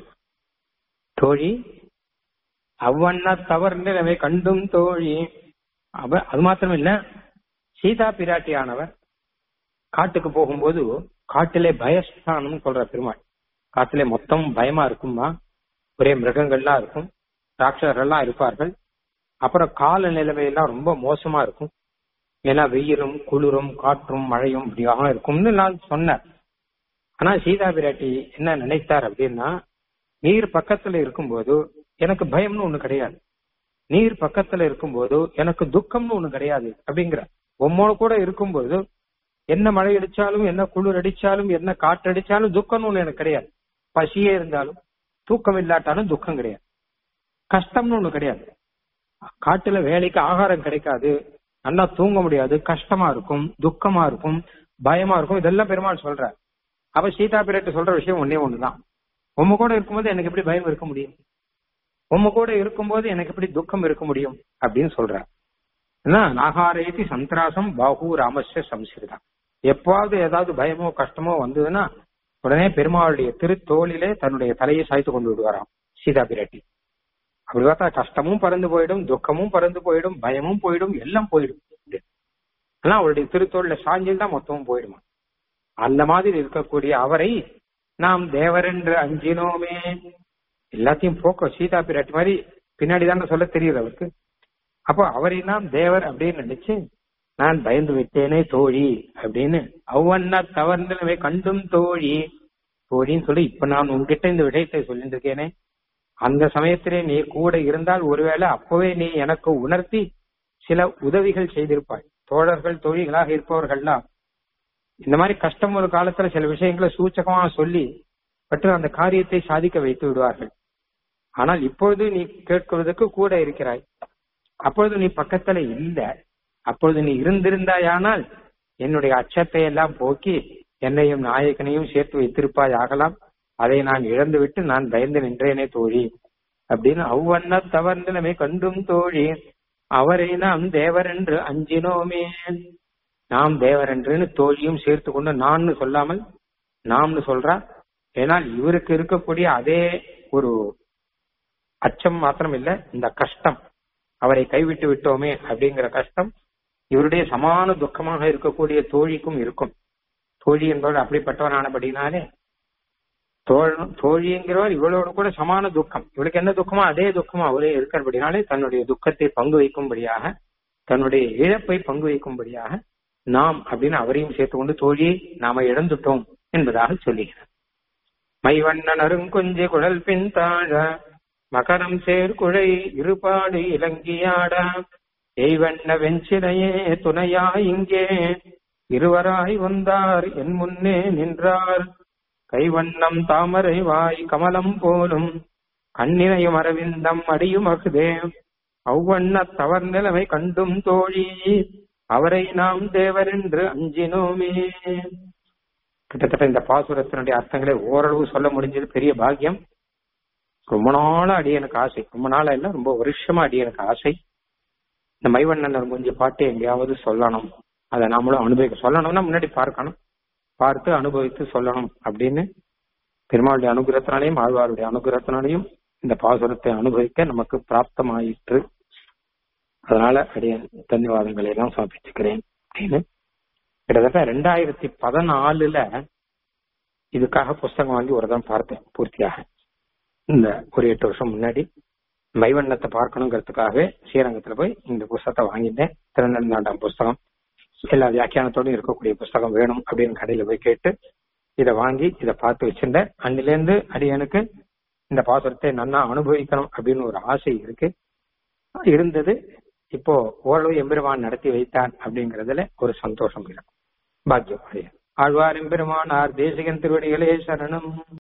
தோழி அவ்வண்ண தவறு நிலைமை கண்டும் தோழி அவ அது மாத்திரம் இல்ல சீதா பிராட்டியானவர் காட்டுக்கு போகும்போது காட்டிலே பயஸ்தானம் சொல்ற பெருமாள் காட்டிலே மொத்தம் பயமா இருக்குமா ஒரே மிருகங்கள்லாம் இருக்கும் ராட்சசர்கள்லாம் இருப்பார்கள் அப்புறம் கால நிலைமையெல்லாம் ரொம்ப மோசமா இருக்கும் ஏன்னா வெயிலும் குளிரும் காற்றும் மழையும் இப்படியாக இருக்கும்னு நான் சொன்னேன் ஆனா சீதா பிராட்டி என்ன நினைத்தார் அப்படின்னா நீர் பக்கத்துல இருக்கும்போது எனக்கு பயம்னு ஒண்ணு கிடையாது நீர் பக்கத்துல இருக்கும்போது எனக்கு துக்கம்னு ஒண்ணு கிடையாது அப்படிங்கிற உம்மோட கூட இருக்கும்போது என்ன மழை அடிச்சாலும் என்ன குளிர் அடிச்சாலும் என்ன காற்று அடிச்சாலும் துக்கம்னு ஒண்ணு எனக்கு கிடையாது பசியே இருந்தாலும் தூக்கம் இல்லாட்டாலும் துக்கம் கிடையாது கஷ்டம்னு ஒண்ணு கிடையாது காட்டுல வேலைக்கு ஆகாரம் கிடைக்காது நல்லா தூங்க முடியாது கஷ்டமா இருக்கும் துக்கமா இருக்கும் பயமா இருக்கும் இதெல்லாம் பெருமாள் சொல்ற அவ சீதா பிராட்டி சொல்ற விஷயம் ஒன்னே ஒண்ணுதான் உம்ம கூட இருக்கும்போது எனக்கு எப்படி பயம் இருக்க முடியும் உம்ம கூட இருக்கும்போது எனக்கு எப்படி துக்கம் இருக்க முடியும் அப்படின்னு சொல்ற நாகாரேதி சந்திராசம் பாகு ராமஸ்ய சம்ஸ்கிருதா எப்பாவது ஏதாவது பயமோ கஷ்டமோ வந்ததுன்னா உடனே பெருமாளுடைய திருத்தோளிலே தன்னுடைய தலையை சாய்த்து கொண்டு விடுவாராம் சீதா பிராட்டி அப்படி பார்த்தா கஷ்டமும் பறந்து போயிடும் துக்கமும் பறந்து போயிடும் பயமும் போயிடும் எல்லாம் போயிடும் ஆனா அவருடைய திருத்தோல்ல சாஞ்சில் தான் மொத்தமும் போயிடுமா அந்த மாதிரி இருக்கக்கூடிய அவரை நாம் தேவர் என்று அஞ்சினோமே எல்லாத்தையும் போக்க சீதா பிராட்டி மாதிரி பின்னாடி தானே சொல்ல தெரியுது அவருக்கு அப்போ அவரை நாம் தேவர் அப்படின்னு நினைச்சு நான் பயந்து விட்டேனே தோழி அப்படின்னு அவ்வண்ணா தவறுந்தனவே கண்டும் தோழி தோழின்னு சொல்லி இப்ப நான் உங்ககிட்ட இந்த விடயத்தை சொல்லிட்டு இருக்கேனே அந்த சமயத்திலே நீ கூட இருந்தால் ஒருவேளை அப்பவே நீ எனக்கு உணர்த்தி சில உதவிகள் செய்திருப்பாய் தோழர்கள் தோழிகளாக இருப்பவர்கள்லாம் இந்த மாதிரி கஷ்டம் ஒரு காலத்துல சில விஷயங்களை சூச்சகமா சொல்லி பட்டு அந்த காரியத்தை சாதிக்க வைத்து விடுவார்கள் ஆனால் இப்பொழுது நீ கேட்கிறதுக்கு கூட இருக்கிறாய் அப்பொழுது நீ பக்கத்துல இல்ல அப்பொழுது நீ இருந்திருந்தாயானால் என்னுடைய அச்சத்தை எல்லாம் போக்கி என்னையும் நாயகனையும் சேர்த்து வைத்திருப்பாய் ஆகலாம் அதை நான் இழந்துவிட்டு நான் பயந்து நின்றேனே தோழி அப்படின்னு அவ்வண்ண தவறுந்தனமே கண்டும் தோழி அவரை நாம் தேவர் என்று அஞ்சினோமே நாம் தேவர் என்றுன்னு தோழியும் சேர்த்து கொண்டு நான்னு சொல்லாமல் நாம்னு சொல்றா ஏனால் இவருக்கு இருக்கக்கூடிய அதே ஒரு அச்சம் மாத்திரம் இல்ல இந்த கஷ்டம் அவரை கைவிட்டு விட்டோமே அப்படிங்கிற கஷ்டம் இவருடைய சமான துக்கமாக இருக்கக்கூடிய தோழிக்கும் இருக்கும் தோழி என்பவர் அப்படிப்பட்டவரானபடினாலே தோழ- தோழிங்கிறவர் இவளோட கூட சமான துக்கம் இவளுக்கு என்ன துக்கமோ அதே துக்கமா அவரே இருக்கிறபடினாலே தன்னுடைய துக்கத்தை பங்கு வைக்கும்படியாக தன்னுடைய இழப்பை பங்கு வைக்கும்படியாக நாம் அப்படின்னு அவரையும் சேர்த்துக்கொண்டு தோழியை நாம இழந்துட்டோம் என்பதாக சொல்லுகிறார் மைவண்ணன் அருங்கொஞ்சு குழல் பின் தாழ மகரம் சேர்குழை இருபாடு இலங்கியாட எய்வண்ண வெஞ்சினையே துணையா இங்கே இருவராய் வந்தார் என் முன்னே நின்றார் கைவண்ணம் தாமரை வாய் கமலம் போலும் கண்ணினையும் அரவிந்தம் அடியும் அகுதே அவ்வண்ண தவர் நிலைமை கண்டும் தோழி அவரை நாம் தேவர் என்று அஞ்சினோமே கிட்டத்தட்ட இந்த பாசுரத்தினுடைய அர்த்தங்களை ஓரளவு சொல்ல முடிஞ்சது பெரிய பாக்கியம் ரொம்ப நாளா அடியனுக்கு ஆசை ரொம்ப நாளா இல்ல ரொம்ப வருஷமா அடியனுக்கு ஆசை இந்த மைவண்ணன் கொஞ்சம் பாட்டு எங்கேயாவது சொல்லணும் அதை நாமளும் அனுபவிக்க சொல்லணும்னா முன்னாடி பார்க்கணும் பார்த்து அனுபவித்து சொல்லணும் அப்படின்னு பெருமாளுடைய அனுகிரகத்தினாலையும் ஆழ்வாருடைய அனுகிரகத்தினாலையும் இந்த பாசுரத்தை அனுபவிக்க நமக்கு பிராப்தமாயிற்று அதனால அடியன் தன்யவாதங்களை எல்லாம் சமர்ப்பிச்சுக்கிறேன் அப்படின்னு கிட்டத்தட்ட ரெண்டாயிரத்தி பதினாலுல இதுக்காக புஸ்தகம் வாங்கி ஒரு தான் பார்த்தேன் பூர்த்தியாக இந்த ஒரு எட்டு வருஷம் முன்னாடி மைவண்ணத்தை பார்க்கணுங்கிறதுக்காகவே ஸ்ரீரங்கத்துல போய் இந்த புஸ்தகத்தை வாங்கிட்டேன் திருநெல்நாண்டாம் புஸ்தகம் எல்லா வியாக்கியானத்தோடும் இருக்கக்கூடிய புஸ்தகம் வேணும் அப்படின்னு கடையில போய் கேட்டு இதை வாங்கி இதை பார்த்து வச்சிருந்தேன் அன்னிலேருந்து அடியனுக்கு இந்த பாசுரத்தை நன்னா அனுபவிக்கணும் அப்படின்னு ஒரு ஆசை இருக்கு இருந்தது இப்போ ஓரளவு எம்பெருமான் நடத்தி வைத்தான் அப்படிங்கறதுல ஒரு சந்தோஷம் இருக்கு பாக்கியம் அடையன் ஆழ்வார் எம்பெருமானார் தேசிகன் திருவடிகளே சரணம்